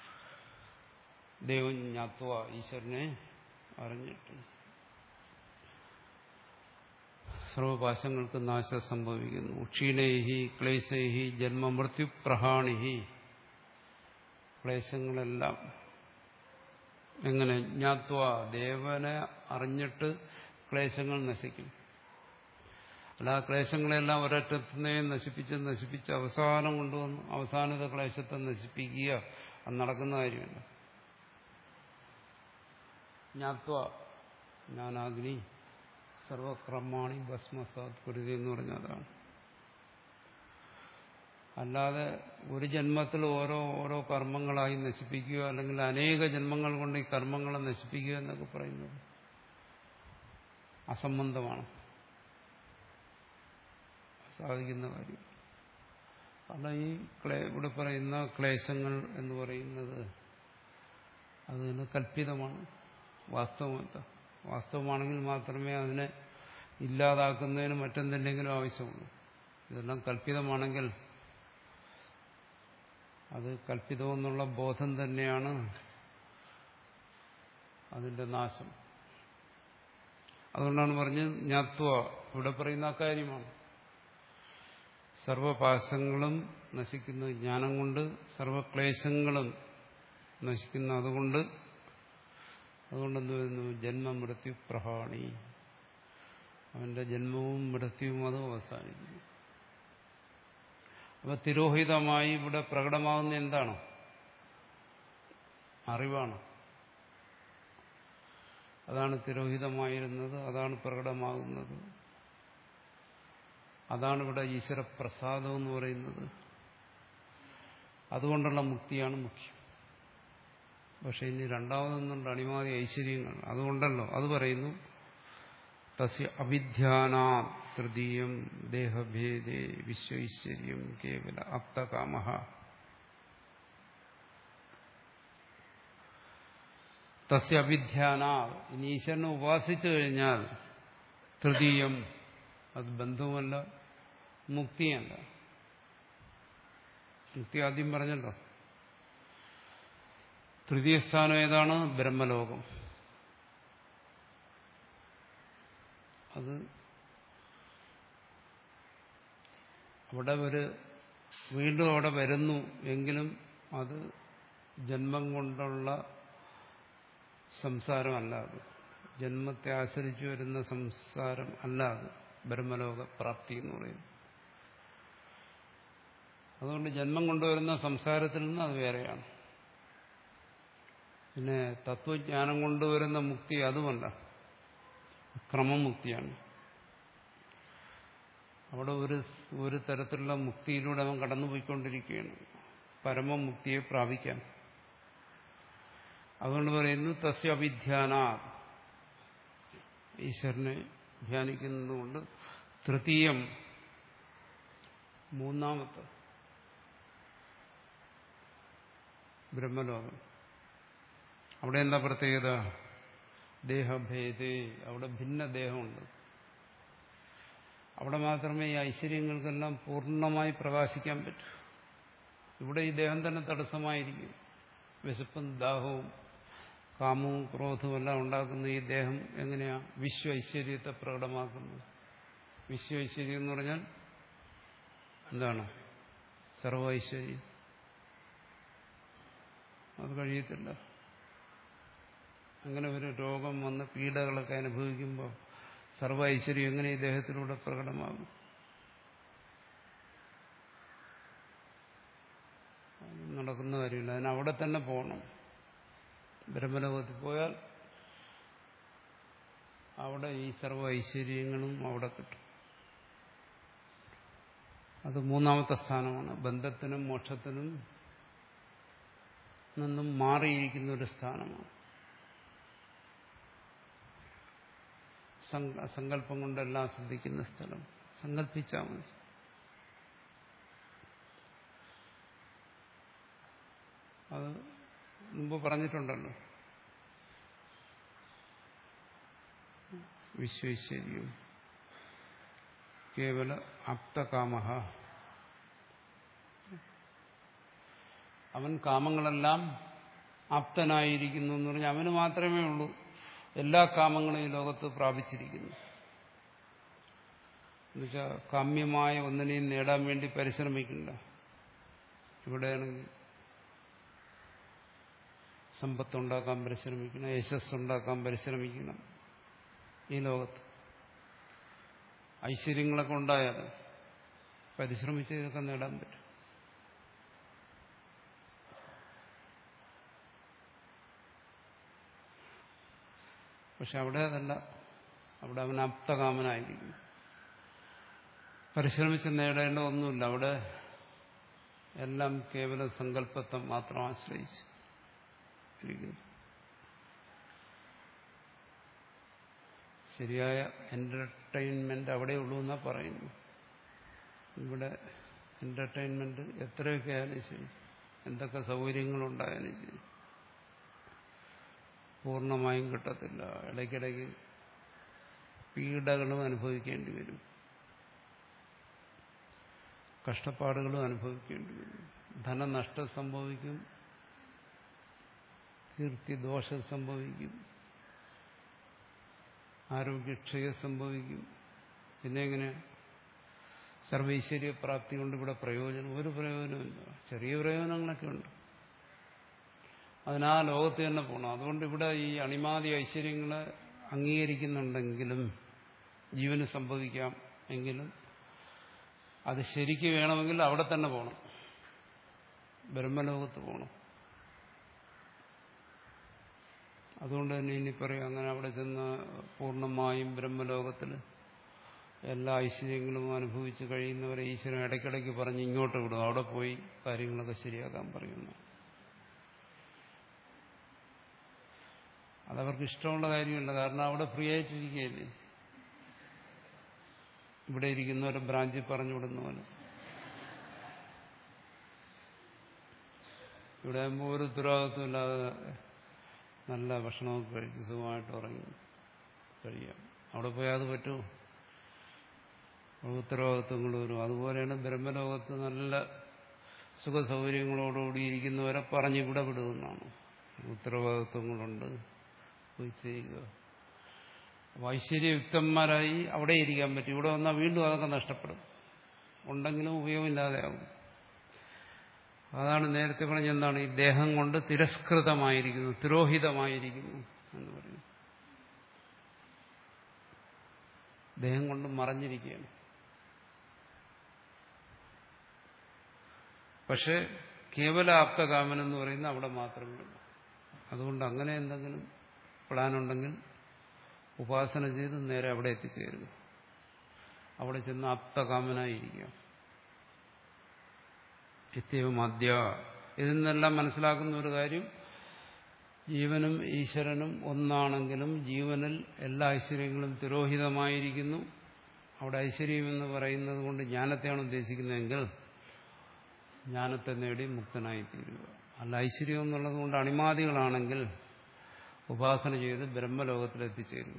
ദൈവം ജ്ഞാത്വ ഈശ്വരനെ അറിഞ്ഞിട്ട് സർവപാശങ്ങൾക്ക് നാശം സംഭവിക്കുന്നു ക്ഷീണൈഹി ക്ലേശൈഹി ജന്മമൃത്യു പ്രഹാണിഹി ക്ലേശങ്ങളെല്ലാം എങ്ങനെ ജ്ഞാത്വ ദേവനെ അറിഞ്ഞിട്ട് ക്ലേശങ്ങൾ നശിക്കും അല്ല ആ ക്ലേശങ്ങളെല്ലാം ഒരറ്റത്തിനെ നശിപ്പിച്ച് നശിപ്പിച്ച് അവസാനം കൊണ്ടുവന്നു അവസാനത്തെ ക്ലേശത്തെ നശിപ്പിക്കുക അത് നടക്കുന്ന കാര്യമല്ല ജ്ഞാത്വ ജ്ഞാനാഗ്നി സർവക്രമാണി ഭസ്മസാത് കുരുതി എന്ന് പറഞ്ഞ അതാണ് അല്ലാതെ ഒരു ജന്മത്തിൽ ഓരോ ഓരോ കർമ്മങ്ങളായി നശിപ്പിക്കുക അല്ലെങ്കിൽ അനേക ജന്മങ്ങൾ കൊണ്ട് ഈ കർമ്മങ്ങളെ നശിപ്പിക്കുക എന്നൊക്കെ പറയുന്നത് അസംബന്ധമാണ് സാധിക്കുന്ന കാര്യം കാരണം ഈ ക്ലേ ഇവിടെ പറയുന്ന ക്ലേശങ്ങൾ എന്ന് പറയുന്നത് അതിന് കല്പിതമാണ് വാസ്തവമല്ല വാസ്തവമാണെങ്കിൽ മാത്രമേ അതിനെ ഇല്ലാതാക്കുന്നതിന് മറ്റെന്തെങ്കിലും ആവശ്യമുള്ളൂ ഇതെല്ലാം കല്പിതമാണെങ്കിൽ അത് കല്പിതമെന്നുള്ള ബോധം തന്നെയാണ് അതിന്റെ നാശം അതുകൊണ്ടാണ് പറഞ്ഞത് ജ്ഞാത്വ ഇവിടെ പറയുന്ന അക്കാര്യമാണ് സർവപാശങ്ങളും നശിക്കുന്ന ജ്ഞാനം കൊണ്ട് സർവക്ലേശങ്ങളും നശിക്കുന്ന അതുകൊണ്ട് അതുകൊണ്ട് എന്ത് വരുന്നു ജന്മമൃത്യു പ്രഹാണി അവന്റെ ജന്മവും മൃത്യുവും അതും അവസാനിക്കുന്നു അപ്പൊ തിരോഹിതമായി ഇവിടെ പ്രകടമാകുന്ന എന്താണ് അറിവാണ് അതാണ് തിരോഹിതമായിരുന്നത് അതാണ് പ്രകടമാകുന്നത് അതാണ് ഇവിടെ ഈശ്വരപ്രസാദം എന്ന് പറയുന്നത് അതുകൊണ്ടുള്ള മുക്തിയാണ് മുഖ്യം പക്ഷെ ഇനി രണ്ടാമതൊന്നുണ്ട് അണിമാതി ഐശ്വര്യങ്ങൾ അതുകൊണ്ടല്ലോ അത് പറയുന്നു തസ്യ അവിധ്യാനാ തൃതീയം ദേഹഭേദേ വിശ്വൈശ്വര്യം കേവല അപ്തകാമ തസ്യ അവിധ്യാന ഇനി ഈശ്വരനെ ഉപാസിച്ചു കഴിഞ്ഞാൽ തൃതീയം അത് ബന്ധവുമല്ല മുക്തിയല്ല മുക്തി ആദ്യം പറഞ്ഞല്ലോ തൃതീയ സ്ഥാനം ഏതാണ് ബ്രഹ്മലോകം അത് അവിടെ ഒരു വീണ്ടും അവിടെ വരുന്നു എങ്കിലും അത് ജന്മം കൊണ്ടുള്ള സംസാരമല്ല അത് ജന്മത്തെ ആശ്രയിച്ചു വരുന്ന സംസാരം അല്ല അത് ബ്രഹ്മലോക പ്രാപ്തി എന്ന് പറയുന്നത് അതുകൊണ്ട് ജന്മം കൊണ്ടുവരുന്ന സംസാരത്തിൽ നിന്ന് അത് വേറെയാണ് പിന്നെ തത്വജ്ഞാനം കൊണ്ടുവരുന്ന മുക്തി അതുമല്ല ക്രമമുക്തിയാണ് അവിടെ ഒരു ഒരു തരത്തിലുള്ള മുക്തിയിലൂടെ അവൻ കടന്നുപോയിക്കൊണ്ടിരിക്കുകയാണ് പരമമുക്തിയെ പ്രാപിക്കാൻ അതുകൊണ്ട് പറയുന്നു തസ്യ അഭിധ്യാന ഈശ്വരനെ ധ്യാനിക്കുന്നതുകൊണ്ട് തൃതീയം മൂന്നാമത്തെ ബ്രഹ്മലോകം അവിടെ എന്താ പ്രത്യേകത ദേഹഭേദേ അവിടെ ഭിന്ന ദേഹമുണ്ട് അവിടെ മാത്രമേ ഈ ഐശ്വര്യങ്ങൾക്കെല്ലാം പൂർണ്ണമായി പ്രകാശിക്കാൻ പറ്റൂ ഇവിടെ ഈ ദേഹം തന്നെ തടസ്സമായിരിക്കും വിശപ്പും ദാഹവും കാമവും ക്രോധവും എല്ലാം ഉണ്ടാക്കുന്ന ഈ ദേഹം എങ്ങനെയാ വിശ്വ ഐശ്വര്യത്തെ പ്രകടമാക്കുന്നത് വിശ്വ ഐശ്വര്യം എന്ന് പറഞ്ഞാൽ എന്താണ് സർവ ഐശ്വര്യം അത് കഴിയത്തില്ല അങ്ങനെ ഒരു രോഗം വന്ന് പീഡകളൊക്കെ അനുഭവിക്കുമ്പോൾ സർവ ഐശ്വര്യം എങ്ങനെ ഈ ദേഹത്തിലൂടെ പ്രകടമാകും നടക്കുന്ന കാര്യമില്ല അതിന് അവിടെ തന്നെ പോകണം ബ്രഹ്മലോകത്തിൽ പോയാൽ അവിടെ ഈ സർവ ഐശ്വര്യങ്ങളും അവിടെ കിട്ടും അത് മൂന്നാമത്തെ സ്ഥാനമാണ് ബന്ധത്തിനും മോക്ഷത്തിനും നിന്നും മാറിയിരിക്കുന്ന ഒരു സ്ഥാനമാണ് സങ്കല്പം കൊണ്ടെല്ലാം ശ്രദ്ധിക്കുന്ന സ്ഥലം സങ്കല്പിച്ചാൽ മതി അത് മുമ്പ് പറഞ്ഞിട്ടുണ്ടല്ലോ വിശ്വൈശ്വര്യവും കേവല അപ്തകാമ അവൻ കാമങ്ങളെല്ലാം ആപ്തനായിരിക്കുന്നു എന്ന് പറഞ്ഞാൽ അവന് മാത്രമേ ഉള്ളൂ എല്ലാ കാമങ്ങളും ഈ ലോകത്ത് പ്രാപിച്ചിരിക്കുന്നു എന്നുവെച്ചാൽ കാമ്യമായ ഒന്നിനെയും നേടാൻ വേണ്ടി പരിശ്രമിക്കണ്ട ഇവിടെയാണെങ്കിൽ സമ്പത്തുണ്ടാക്കാൻ പരിശ്രമിക്കണം യശസ്സുണ്ടാക്കാൻ പരിശ്രമിക്കണം ഈ ലോകത്ത് ഐശ്വര്യങ്ങളൊക്കെ ഉണ്ടായാൽ പരിശ്രമിച്ച് ഇതൊക്കെ നേടാൻ പറ്റും പക്ഷെ അവിടെ അതല്ല അവിടെ അവൻ അപ്തകാമനായിരിക്കും പരിശ്രമിച്ച് നേടേണ്ട ഒന്നുമില്ല അവിടെ എല്ലാം കേവലം സങ്കല്പത്തെ മാത്രം ആശ്രയിച്ച് ഇരിക്കുന്നു ശരിയായ എന്റർടൈൻമെന്റ് അവിടെ ഉള്ളൂ എന്നാ പറയുന്നു ഇവിടെ എന്റർടൈൻമെന്റ് എത്രയൊക്കെ ആയാലും ശരി എന്തൊക്കെ സൗകര്യങ്ങളുണ്ടായാലും ശരി പൂർണ്ണമായും കിട്ടത്തില്ല ഇടയ്ക്കിടയ്ക്ക് പീഡകളും അനുഭവിക്കേണ്ടി വരും കഷ്ടപ്പാടുകളും അനുഭവിക്കേണ്ടി വരും ധനനഷ്ടം സംഭവിക്കും കീർത്തിദോഷം സംഭവിക്കും ആരോഗ്യക്ഷയം സംഭവിക്കും പിന്നെ എങ്ങനെ സർവൈശ്വര്യ പ്രാപ്തി കൊണ്ട് ഇവിടെ പ്രയോജനം ഒരു പ്രയോജനമില്ല ചെറിയ പ്രയോജനങ്ങളൊക്കെ ഉണ്ട് അതിനാ ലോകത്ത് തന്നെ പോകണം അതുകൊണ്ട് ഇവിടെ ഈ അണിമാതി ഐശ്വര്യങ്ങളെ അംഗീകരിക്കുന്നുണ്ടെങ്കിലും ജീവന് സംഭവിക്കാം എങ്കിലും അത് ശരിക്ക് വേണമെങ്കിൽ അവിടെ തന്നെ പോകണം ബ്രഹ്മലോകത്ത് പോകണം അതുകൊണ്ട് തന്നെ ഇനി പറയും അങ്ങനെ അവിടെ ചെന്ന് പൂർണ്ണമായും ബ്രഹ്മലോകത്തിൽ എല്ലാ ഐശ്വര്യങ്ങളും അനുഭവിച്ച് കഴിയുന്നവരെ ഈശ്വരൻ ഇടയ്ക്കിടയ്ക്ക് പറഞ്ഞ് ഇങ്ങോട്ട് വിടും അവിടെ പോയി കാര്യങ്ങളൊക്കെ ശരിയാക്കാൻ പറയുന്നു അതവർക്ക് ഇഷ്ടമുള്ള കാര്യമല്ല കാരണം അവിടെ ഫ്രീ ആയിട്ടിരിക്കുകയല്ലേ ഇവിടെ ഇരിക്കുന്നവരെ ബ്രാഞ്ചിൽ പറഞ്ഞു വിടുന്ന പോലെ ഇവിടെ ആകുമ്പോൾ ഒരു ഉത്തരവാദിത്വം ഇല്ലാതെ നല്ല ഭക്ഷണമൊക്കെ കഴിച്ച് സുഖമായിട്ട് ഉറങ്ങി കഴിയാം അവിടെ പോയാൽ അത് പറ്റുമോ ഉത്തരവാദിത്വങ്ങൾ വരും അതുപോലെയാണ് ബ്രഹ്മലോകത്ത് നല്ല സുഖ സൗകര്യങ്ങളോടുകൂടി ഇരിക്കുന്നവരെ പറഞ്ഞ് ഇവിടെ വിടുമെന്നാണ് ഉത്തരവാദിത്വങ്ങളുണ്ട് പോയി ചെയ്യുക അപ്പോൾ ഐശ്വര്യയുക്തന്മാരായി അവിടെ ഇരിക്കാൻ പറ്റും ഇവിടെ വന്നാൽ വീണ്ടും അതൊക്കെ നഷ്ടപ്പെടും ഉണ്ടെങ്കിലും ഉപയോഗമില്ലാതെയാവും അതാണ് നേരത്തെ പറഞ്ഞ എന്താണ് ഈ ദേഹം കൊണ്ട് തിരസ്കൃതമായിരിക്കുന്നു തിരോഹിതമായിരിക്കുന്നു എന്ന് പറയുന്നു ദേഹം കൊണ്ട് മറഞ്ഞിരിക്കുകയാണ് പക്ഷെ കേവല ആപ്തകാമൻ എന്ന് പറയുന്ന അവിടെ മാത്രമേ ഉള്ളൂ അതുകൊണ്ട് അങ്ങനെ എന്തെങ്കിലും പ്ലാൻ ഉണ്ടെങ്കിൽ ഉപാസന ചെയ്ത് നേരെ അവിടെ എത്തിച്ചേരുക അവിടെ ചെന്ന് ആപ്തകാമനായിരിക്കുക നിത്യവുമദ്യ ഇതിൽ നിന്നെല്ലാം മനസ്സിലാക്കുന്ന ഒരു കാര്യം ജീവനും ഈശ്വരനും ഒന്നാണെങ്കിലും ജീവനിൽ എല്ലാ ഐശ്വര്യങ്ങളും തിരോഹിതമായിരിക്കുന്നു അവിടെ ഐശ്വര്യം എന്ന് പറയുന്നത് കൊണ്ട് ജ്ഞാനത്തെയാണ് ഉദ്ദേശിക്കുന്നതെങ്കിൽ ജ്ഞാനത്തെ നേടി മുക്തനായി തീരുക അല്ല ഐശ്വര്യം എന്നുള്ളത് കൊണ്ട് അണിമാദികളാണെങ്കിൽ ഉപാസന ചെയ്ത് ബ്രഹ്മലോകത്തിൽ എത്തിച്ചേരുക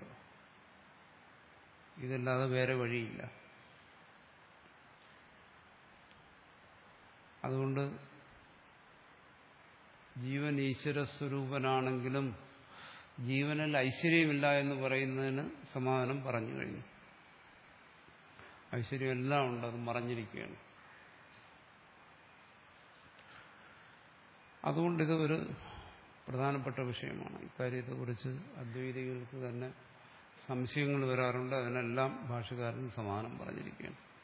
ഇതല്ലാതെ വേറെ വഴിയില്ല അതുകൊണ്ട് ജീവൻ ഈശ്വരസ്വരൂപനാണെങ്കിലും ജീവനിൽ ഐശ്വര്യമില്ല എന്ന് പറയുന്നതിന് സമാധാനം പറഞ്ഞു കഴിഞ്ഞു ഐശ്വര്യം എല്ലാം ഉണ്ട് അത് മറഞ്ഞിരിക്കുകയാണ് അതുകൊണ്ട് ഇത് ഒരു പ്രധാനപ്പെട്ട വിഷയമാണ് ഇക്കാര്യത്തെക്കുറിച്ച് അദ്വൈതികൾക്ക് തന്നെ സംശയങ്ങൾ വരാറുണ്ട് അതിനെല്ലാം ഭാഷകാരൻ സമാനം പറഞ്ഞിരിക്കുകയാണ്